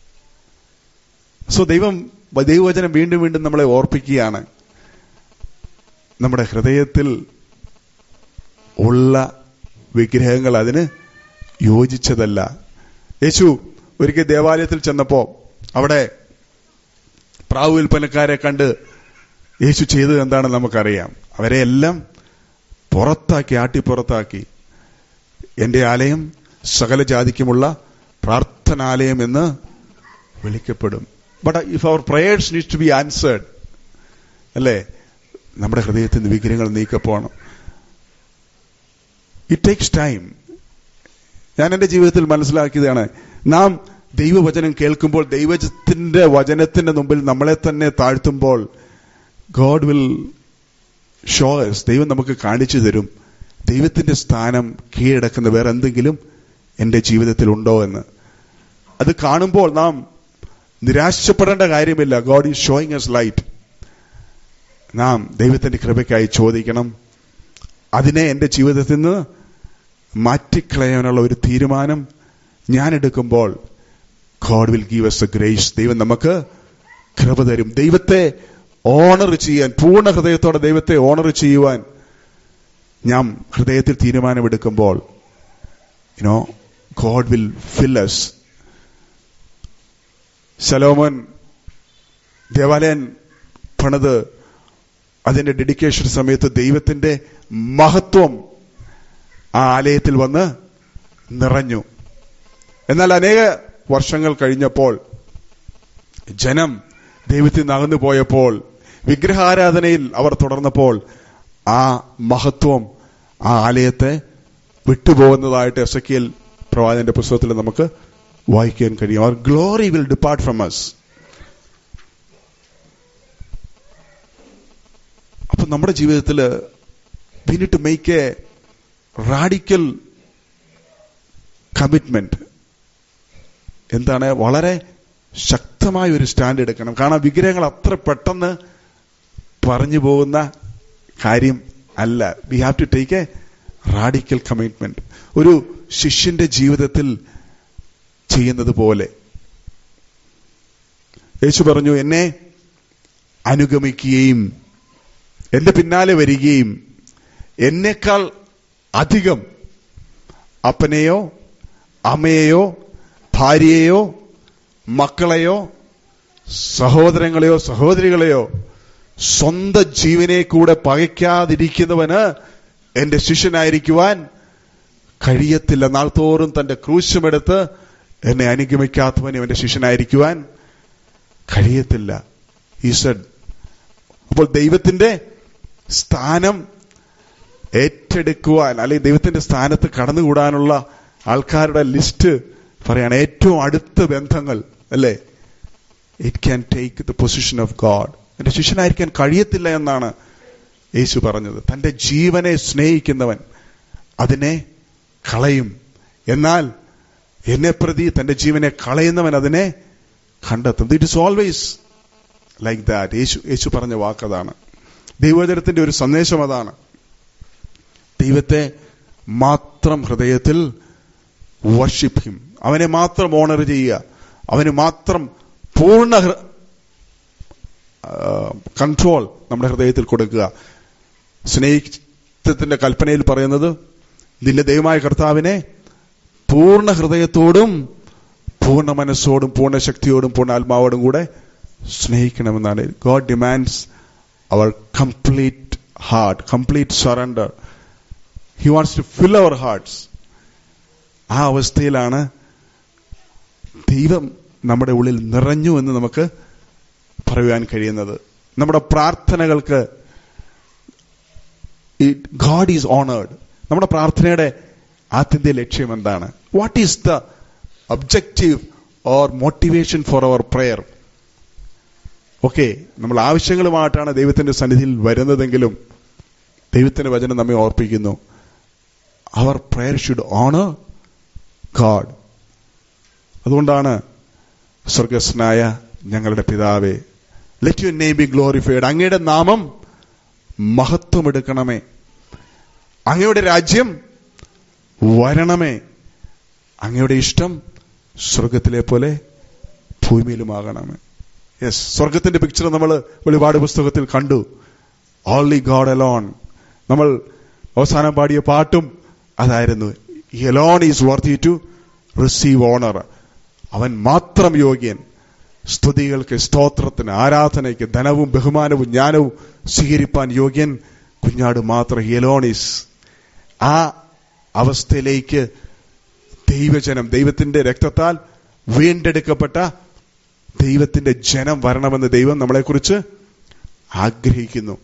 സോ ദൈവം ദൈവവചനം വീണ്ടും വീണ്ടും നമ്മളെ ഓർപ്പിക്കുകയാണ് നമ്മുടെ ഹൃദയത്തിൽ ഉള്ള വിഗ്രഹങ്ങൾ അതിന് യോജിച്ചതല്ല യേശു ഒരിക്കൽ ദേവാലയത്തിൽ ചെന്നപ്പോ അവിടെ പ്രാവ് വിൽപ്പനക്കാരെ കണ്ട് യേശു ചെയ്തത് എന്താണെന്ന് നമുക്കറിയാം അവരെ എല്ലാം പുറത്താക്കി ആട്ടി പുറത്താക്കി എന്റെ ആലയം സകല ജാതിക്കുമുള്ള പ്രാർത്ഥനാലയം എന്ന് വിളിക്കപ്പെടും but if our prayers needs to be answered അല്ലേ നമ്മുടെ ഹൃദയത്തിൽ നിന്ന് വിഗ്രഹങ്ങൾ നീക്കപ്പോണം ഇറ്റ് ടേക്സ് ടൈം ഞാൻ എന്റെ ജീവിതത്തിൽ മനസ്സിലാക്കിയതാണ് നാം ദൈവവചനം കേൾക്കുമ്പോൾ ദൈവത്തിന്റെ വചനത്തിന്റെ മുമ്പിൽ നമ്മളെ തന്നെ താഴ്ത്തുമ്പോൾ ഗോഡ് വിൽ ഷോസ് ദൈവം നമുക്ക് കാണിച്ചു തരും ദൈവത്തിന്റെ സ്ഥാനം കീഴടക്കുന്ന വേറെ എന്തെങ്കിലും എന്റെ ജീവിതത്തിൽ ഉണ്ടോ എന്ന് അത് കാണുമ്പോൾ നാം നിരാശപ്പെടേണ്ട കാര്യമില്ല God is showing us light നാം ദൈവത്തിന്റെ കൃപയ്ക്കായി ചോദിക്കണം അതിനെ എന്റെ ജീവിതത്തിൽ നിന്ന് മാറ്റിക്കളയാനുള്ള ഒരു തീരുമാനം ഞാൻ എടുക്കുമ്പോൾ God will give us a grace ദൈവം നമുക്ക് കൃപ തരും ദൈവത്തെ ഓണർ ചെയ്യാൻ പൂർണ്ണ ഹൃദയത്തോടെ ദൈവത്തെ ഓണർ ചെയ്യുവാൻ ഞാൻ ഹൃദയത്തിൽ തീരുമാനമെടുക്കുമ്പോൾ you know God will fill us Solomon ദേവാലയൻ പണിത് അതിന്റെ ഡെഡിക്കേഷൻ സമയത്ത് ദൈവത്തിന്റെ മഹത്വം ആ ആലയത്തിൽ വന്ന് നിറഞ്ഞു എന്നാൽ അനേക വർഷങ്ങൾ കഴിഞ്ഞപ്പോൾ ജനം ദൈവത്തിൽ നിന്ന് അകന്നു പോയപ്പോൾ വിഗ്രഹാരാധനയിൽ അവർ തുടർന്നപ്പോൾ ആ മഹത്വം ആ ആലയത്തെ വിട്ടുപോകുന്നതായിട്ട് എസ് എൽ പ്രവാചകന്റെ പുസ്തകത്തിൽ നമുക്ക് വായിക്കാൻ കഴിയും our glory will depart from us അപ്പൊ നമ്മുടെ ജീവിതത്തിൽ we need to make a radical commitment എന്താണ് വളരെ ശക്തമായ ഒരു സ്റ്റാൻഡ് എടുക്കണം കാരണം വിഗ്രഹങ്ങൾ അത്ര പെട്ടെന്ന് പറഞ്ഞു പോകുന്ന കാര്യം അല്ല we have to take a radical commitment ഒരു ശിഷ്യന്റെ ജീവിതത്തിൽ ചെയ്യുന്നത് പോലെ യേശു പറഞ്ഞു എന്നെ അനുഗമിക്കുകയും എന്റെ പിന്നാലെ വരികയും എന്നേക്കാൾ അധികം അപ്പനെയോ അമ്മയെയോ ഭാര്യയെയോ മക്കളെയോ സഹോദരങ്ങളെയോ സഹോദരികളെയോ സ്വന്തം ജീവനെ കൂടെ പകയ്ക്കാതിരിക്കുന്നവന് എന്റെ ശിഷ്യനായിരിക്കുവാൻ കഴിയത്തില്ല നാൾത്തോറും തന്റെ ക്രൂശുമെടുത്ത് എന്നെ അനുഗമിക്കാത്തവനും എന്റെ ശിഷ്യനായിരിക്കുവാൻ കഴിയത്തില്ല ഈസഡ് അപ്പോൾ ദൈവത്തിന്റെ സ്ഥാനം ഏറ്റെടുക്കുവാൻ അല്ലെങ്കിൽ ദൈവത്തിന്റെ സ്ഥാനത്ത് കടന്നുകൂടാനുള്ള ആൾക്കാരുടെ ലിസ്റ്റ് പറയാണ് ഏറ്റവും അടുത്ത ബന്ധങ്ങൾ അല്ലേ it can take the position of God എന്റെ ശിഷ്യനായിരിക്കാൻ കഴിയത്തില്ല എന്നാണ് യേശു പറഞ്ഞത് തന്റെ ജീവനെ സ്നേഹിക്കുന്നവൻ അതിനെ കളയും എന്നാൽ എന്നെ പ്രതി തന്റെ ജീവനെ കളയുന്നവൻ അതിനെ കണ്ടെത്തും it is always like that Yeshu Yeshu പറഞ്ഞ വാക്കതാണ് ദൈവചരത്തിന്റെ ഒരു സന്ദേശം അതാണ് ദൈവത്തെ മാത്രം ഹൃദയത്തിൽ വർഷിപ്പ് ഹിം അവനെ മാത്രം ഓണർ ചെയ്യുക അവന് മാത്രം പൂർണ്ണ കൺട്രോൾ നമ്മുടെ ഹൃദയത്തിൽ കൊടുക്കുക സ്നേഹിത്വത്തിന്റെ കൽപ്പനയിൽ പറയുന്നത് നിന്റെ ദൈവമായ കർത്താവിനെ പൂർണ്ണ ഹൃദയത്തോടും പൂർണ്ണ മനസ്സോടും പൂർണ്ണ ശക്തിയോടും പൂർണ്ണ ആത്മാവോടും കൂടെ സ്നേഹിക്കണമെന്നാണ് God demands our complete heart complete surrender he wants to fill our hearts ആ അവസ്ഥയിലാണ് ദൈവം നമ്മുടെ ഉള്ളിൽ നിറഞ്ഞു എന്ന് നമുക്ക് പറയുവാൻ കഴിയുന്നത് നമ്മുടെ പ്രാർത്ഥനകൾക്ക് ഗാഡ് ഈസ് ഓണേർഡ് നമ്മുടെ പ്രാർത്ഥനയുടെ ആത്യന്തിക ലക്ഷ്യം എന്താണ് what is the objective or motivation for our prayer okay നമ്മൾ ആവശ്യങ്ങളുമായിട്ടാണ് ദൈവത്തിന്റെ സന്നിധിയിൽ വരുന്നതെങ്കിലും ദൈവത്തിന്റെ വചനം നമ്മെ ഓർപ്പിക്കുന്നു our prayer should honour God അതുകൊണ്ടാണ് സ്വർഗസ്നായ ഞങ്ങളുടെ പിതാവേ let you name be glorified അങ്ങയുടെ നാമം മഹത്വമെടുക്കണമേ അങ്ങയുടെ രാജ്യം വരണമേ അങ്ങയുടെ ഇഷ്ടം സ്വർഗത്തിലെ പോലെ ഭൂമിയിലുമാകണമേ യെസ് സ്വർഗത്തിന്റെ പിക്ചർ നമ്മൾ വെളിപാട് പുസ്തകത്തിൽ കണ്ടു ഓൺലി ഗോഡ് അലോൺ നമ്മൾ അവസാനം പാടിയ പാട്ടും അതായിരുന്നു alone is worthy to receive honour അവൻ മാത്രം യോഗ്യൻ സ്തുതികൾക്ക് സ്തോത്രത്തിന് ആരാധനയ്ക്ക് ധനവും ബഹുമാനവും ജ്ഞാനവും സ്വീകരിപ്പാൻ യോഗ്യൻ കുഞ്ഞാട് മാത്രം എലോണീസ് ആ അവസ്ഥയിലേക്ക് ദൈവജനം ദൈവത്തിന്റെ രക്തത്താൽ വീണ്ടെടുക്കപ്പെട്ട ദൈവത്തിന്റെ ജനം വരണമെന്ന് ദൈവം നമ്മളെക്കുറിച്ച് ആഗ്രഹിക്കുന്നു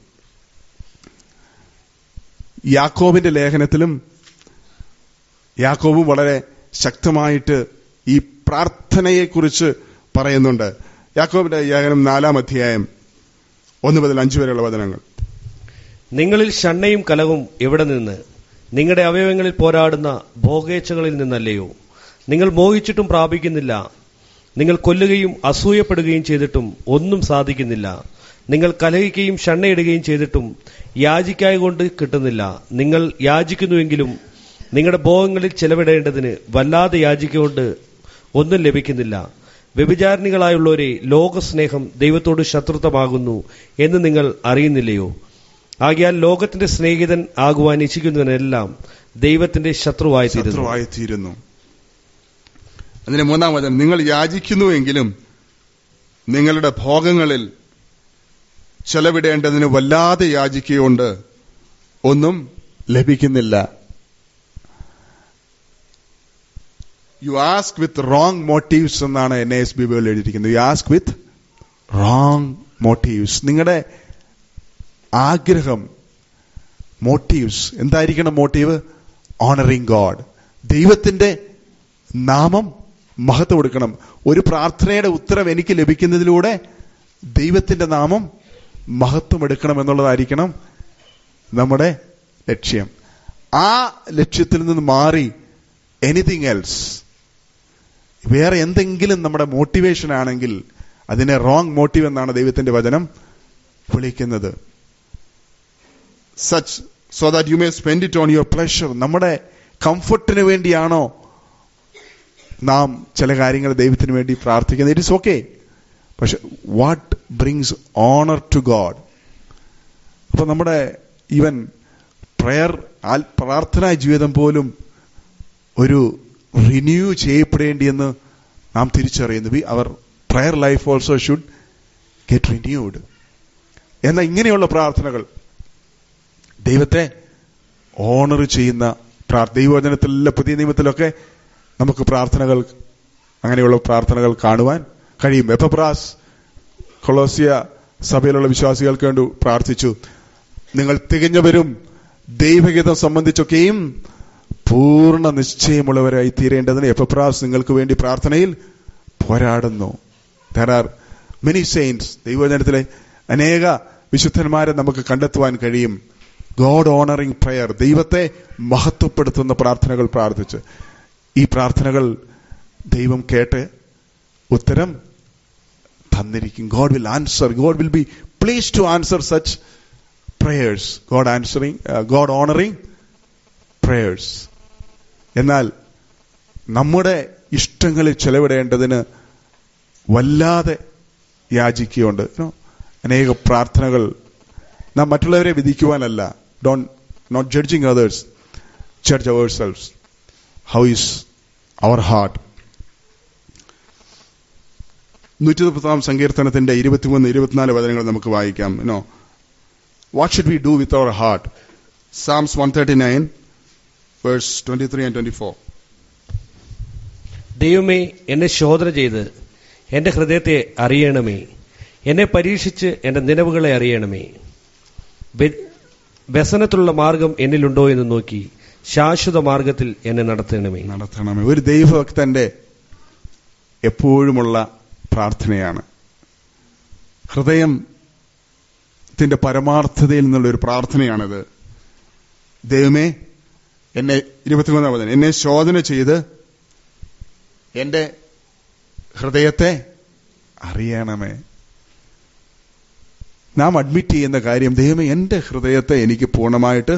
യാക്കോബിന്റെ ലേഖനത്തിലും യാക്കോബും വളരെ ശക്തമായിട്ട് ഈ പ്രാർത്ഥനയെക്കുറിച്ച് പറയുന്നുണ്ട് യാക്കോബിന്റെ ലേഖനം നാലാം അധ്യായം ഒന്ന് മുതൽ അഞ്ചു വരെയുള്ള വചനങ്ങൾ നിങ്ങളിൽ ഷണ്ണയും കലവും എവിടെ നിന്ന് നിങ്ങളുടെ അവയവങ്ങളിൽ പോരാടുന്ന ഭോഗേച്ഛകളിൽ നിന്നല്ലയോ നിങ്ങൾ മോഹിച്ചിട്ടും പ്രാപിക്കുന്നില്ല നിങ്ങൾ കൊല്ലുകയും അസൂയപ്പെടുകയും ചെയ്തിട്ടും ഒന്നും സാധിക്കുന്നില്ല നിങ്ങൾ കലഹിക്കുകയും ഷണ്ണയിടുകയും ചെയ്തിട്ടും യാചിക്കായ കൊണ്ട് കിട്ടുന്നില്ല നിങ്ങൾ യാചിക്കുന്നുവെങ്കിലും നിങ്ങളുടെ ഭോഗങ്ങളിൽ ചെലവിടേണ്ടതിന് വല്ലാതെ യാചിക്കൊണ്ട് ഒന്നും ലഭിക്കുന്നില്ല വ്യഭിചാരിണികളായുള്ളവരെ ലോകസ്നേഹം ദൈവത്തോട് ശത്രുത്വമാകുന്നു എന്ന് നിങ്ങൾ അറിയുന്നില്ലയോ ആകിയാൽ ലോകത്തിന്റെ സ്നേഹിതൻ ആകുവാൻ ഇച്ഛിക്കുന്നവനെല്ലാം ദൈവത്തിന്റെ ശത്രുവായി തീരുന്നു ശത്രുവായി തീരുന്നു അതിന് മൂന്നാം വചനം നിങ്ങൾ യാചിക്കുന്നുവെങ്കിലും നിങ്ങളുടെ ഭോഗങ്ങളിൽ ചെലവിടേണ്ടതിന് വല്ലാതെ യാചിക്കുകയുണ്ട് ഒന്നും ലഭിക്കുന്നില്ല you ask with wrong motives എന്നാണ് എൻ എസ് ബി ബിയിൽ എഴുതിയിരിക്കുന്നത് you ask with wrong motives നിങ്ങളുടെ ആഗ്രഹം മോട്ടീവ്സ് എന്തായിരിക്കണം മോട്ടീവ് ഓണറിങ് ഗോഡ് ദൈവത്തിന്റെ നാമം മഹത്വം കൊടുക്കണം ഒരു പ്രാർത്ഥനയുടെ ഉത്തരം എനിക്ക് ലഭിക്കുന്നതിലൂടെ ദൈവത്തിന്റെ നാമം മഹത്വം എടുക്കണം എന്നുള്ളതായിരിക്കണം നമ്മുടെ ലക്ഷ്യം ആ ലക്ഷ്യത്തിൽ നിന്ന് മാറി എനിത്തിങ് എൽസ് വേറെ എന്തെങ്കിലും നമ്മുടെ മോട്ടിവേഷൻ ആണെങ്കിൽ അതിനെ റോങ് മോട്ടീവ് എന്നാണ് ദൈവത്തിന്റെ വചനം വിളിക്കുന്നത് such so that you may spend it on your pleasure നമ്മുടെ കംഫർട്ടിന് വേണ്ടിയാണോ നാം ചില കാര്യങ്ങൾ ദൈവത്തിന് വേണ്ടി പ്രാർത്ഥിക്കുന്നത് ഇറ്റ് ഇസ് ഓക്കെ പക്ഷെ what brings honour to God അപ്പൊ നമ്മുടെ ഈവൻ പ്രയർ പ്രാർത്ഥനാ ജീവിതം പോലും ഒരു റിന്യൂ ചെയ്യപ്പെടേണ്ടിയെന്ന് നാം തിരിച്ചറിയുന്നു we our prayer life also should get renewed എന്നാൽ ഇങ്ങനെയുള്ള പ്രാർത്ഥനകൾ ദൈവത്തെ ഓണർ ചെയ്യുന്ന പ്രാർ- ദൈവവചനത്തിലെ പുതിയ നിയമത്തിലൊക്കെ നമുക്ക് പ്രാർത്ഥനകൾ അങ്ങനെയുള്ള പ്രാർത്ഥനകൾ കാണുവാൻ കഴിയും എപ്പപ്രാസ് കൊളോസിയ സഭയിലുള്ള വിശ്വാസികൾക്ക് വേണ്ടി പ്രാർത്ഥിച്ചു നിങ്ങൾ തികഞ്ഞവരും ദൈവഹിതം സംബന്ധിച്ചൊക്കെയും പൂർണ്ണ നിശ്ചയമുള്ളവരായി തീരേണ്ടതിന് എപ്പപ്രാസ് നിങ്ങൾക്ക് വേണ്ടി പ്രാർത്ഥനയിൽ പോരാടുന്നു ദർ ആർ മെനി സെയിൻസ് ദൈവവചനത്തിലെ അനേക വിശുദ്ധന്മാരെ നമുക്ക് കണ്ടെത്തുവാൻ കഴിയും ഗോഡ് ഓണറിംഗ് പ്രയർ ദൈവത്തെ മഹത്വപ്പെടുത്തുന്ന പ്രാർത്ഥനകൾ പ്രാർത്ഥിച്ച് ഈ പ്രാർത്ഥനകൾ ദൈവം കേട്ട് ഉത്തരം തന്നിരിക്കും God will answer God will be pleased to answer such prayers God answering God honouring prayers എന്നാൽ നമ്മുടെ ഇഷ്ടങ്ങളിൽ ചെലവിടേണ്ടതിന് വല്ലാതെ യാചിക്കുകയുണ്ട് You know, അനേക പ്രാർത്ഥനകൾ നാം മറ്റുള്ളവരെ വിധിക്കുവാനല്ല don't not judging others judge our selves how is our heart നൂറ്റി മുപ്പത്താം സങ്കീർത്തനത്തിന്റെ ഇരുപത്തിമൂന്ന് ഇരുപത്തിനാല് വചനങ്ങൾ നമുക്ക് വായിക്കാം no what should we do with our heart Psalms one thirty nine verse twenty three and twenty four ദൈവമേ എന്നെ ശോധന ചെയ്ത് എന്റെ ഹൃദയത്തെ അറിയണമേ എന്നെ പരീക്ഷിച്ച് എന്റെ നിലവുകളെ അറിയണമേ വ്യ- വ്യസനത്തിലുള്ള മാർഗം എന്നിലുണ്ടോ എന്ന് നോക്കി ശാശ്വത മാർഗത്തിൽ എന്നെ നടത്തണമേ നടത്തണമേ ഒരു ദൈവഭക്തന്റെ എപ്പോഴുമുള്ള പ്രാർത്ഥനയാണ് ഹൃദയത്തിന്റെ പരമാർത്ഥതയിൽ നിന്നുള്ള ഒരു പ്രാർത്ഥനയാണിത് ദൈവമേ എന്നെ ഇരുപത്തിമൂന്നാം വചനം എന്നെ ശോധന ചെയ്ത് എന്റെ ഹൃദയത്തെ അറിയണമേ നാം അഡ്മിറ്റ് ചെയ്യുന്ന കാര്യം ദൈവമേ എന്റെ ഹൃദയത്തെ എനിക്ക് പൂർണ്ണമായിട്ട്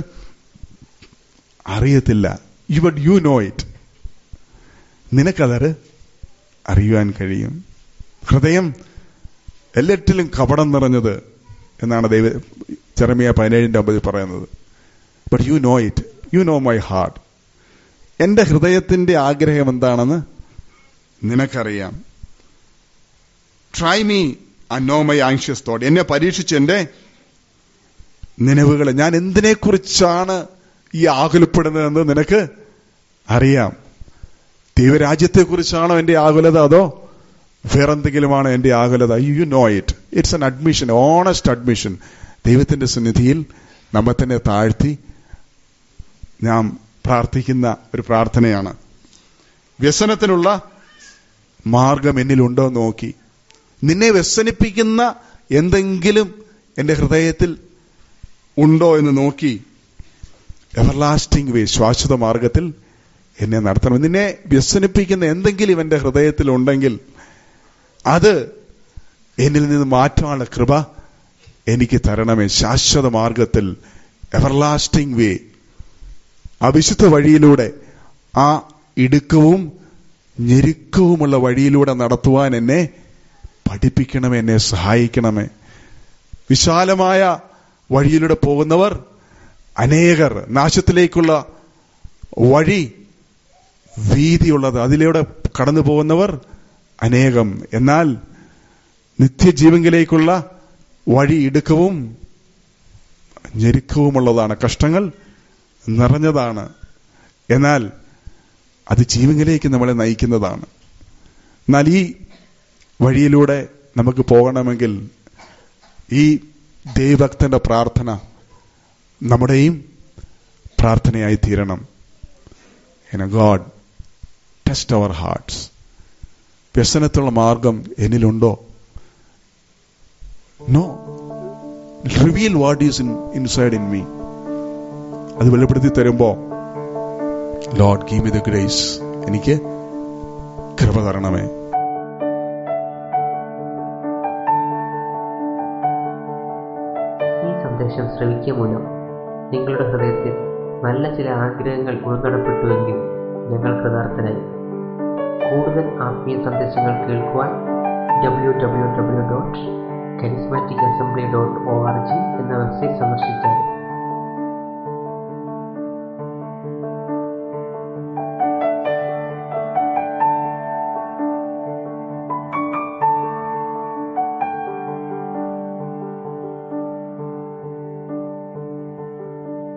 അറിയത്തില്ല you but you know it നിനക്കതറ് അറിയുവാൻ കഴിയും ഹൃദയം എല്ലാറ്റിലും കപടം നിറഞ്ഞത് എന്നാണ് ദൈവ ചെറമിയ പതിനേഴിന്റെ അമ്പതിൽ പറയുന്നത് but you know it you know my heart എന്റെ ഹൃദയത്തിന്റെ ആഗ്രഹം എന്താണെന്ന് നിനക്കറിയാം try me and know my anxious thought എന്നെ പരീക്ഷിച്ച് എന്റെ നിലവുകൾ ഞാൻ എന്തിനെക്കുറിച്ചാണ് ഈ ആകുലപ്പെടുന്നതെന്ന് നിനക്ക് അറിയാം ദൈവരാജ്യത്തെക്കുറിച്ചാണോ എന്റെ ആകുലത അതോ വേറെന്തെങ്കിലുമാണ് എന്റെ ആകുലത you know it it's an admission honest admission ദൈവത്തിന്റെ സന്നിധിയിൽ നമ്മെ തന്നെ താഴ്ത്തി നാം പ്രാർത്ഥിക്കുന്ന ഒരു പ്രാർത്ഥനയാണ് വ്യസനത്തിനുള്ള മാർഗം എന്നിലുണ്ടോ എന്ന് നോക്കി നിന്നെ വ്യസനിപ്പിക്കുന്ന എന്തെങ്കിലും എന്റെ ഹൃദയത്തിൽ ഉണ്ടോ എന്ന് നോക്കി എവർലാസ്റ്റിംഗ് വേ ശ്വാശ്വത മാർഗത്തിൽ എന്നെ നടത്തണം നിന്നെ വ്യസനിപ്പിക്കുന്ന എന്തെങ്കിലും എന്റെ ഹൃദയത്തിൽ ഉണ്ടെങ്കിൽ അത് എന്നിൽ നിന്ന് മാറ്റാനുള്ള കൃപ എനിക്ക് തരണമേ ശാശ്വത മാർഗത്തിൽ എവർലാസ്റ്റിംഗ് വേ അവിശുദ്ധ വഴിയിലൂടെ ആ ഇടുക്കവും ഞെരുക്കവുമുള്ള വഴിയിലൂടെ നടത്തുവാൻ എന്നെ പഠിപ്പിക്കണമേ എന്നെ സഹായിക്കണമേ വിശാലമായ വഴിയിലൂടെ പോകുന്നവർ അനേകർ നാശത്തിലേക്കുള്ള വഴി വീതിയുള്ളത് അതിലൂടെ കടന്നു പോകുന്നവർ അനേകം എന്നാൽ നിത്യജീവങ്കിലേക്കുള്ള വഴി ഇടുക്കവും ഞെരുക്കവുമുള്ളതാണ് കഷ്ടങ്ങൾ നിറഞ്ഞതാണ് എന്നാൽ അത് ജീവങ്കിലേക്ക് നമ്മളെ നയിക്കുന്നതാണ് എന്നാൽ ഈ വഴിയിലൂടെ നമുക്ക് പോകണമെങ്കിൽ ഈ ദൈവഭക്തന്റെ പ്രാർത്ഥന നമ്മുടെയും പ്രാർത്ഥനയായി തീരണം എന ഗോഡ് ടെസ്റ്റ് അവർ ഹാർട്ട്സ് വ്യസനത്തുള്ള മാർഗം എന്നിലുണ്ടോ no reveal what is in inside in me അത് വെളിപ്പെടുത്തി തരുമ്പോ Lord give me the grace എനിക്ക് കൃപ തരണമേ ഈ സന്ദേശം ശ്രവിക്കുക മൂലം നിങ്ങളുടെ ഹൃദയത്തിൽ നല്ല ചില ആഗ്രഹങ്ങൾ ഉൾനടപ്പെട്ടുവെങ്കിൽ ഞങ്ങൾ കൃതാർത്ഥനായി കൂടുതൽ ആത്മീയ സന്ദേശങ്ങൾ കേൾക്കുവാൻ W W W dot charismatic assembly dot O R G എന്ന വെബ്സൈറ്റ് സന്ദർശിച്ചാൽ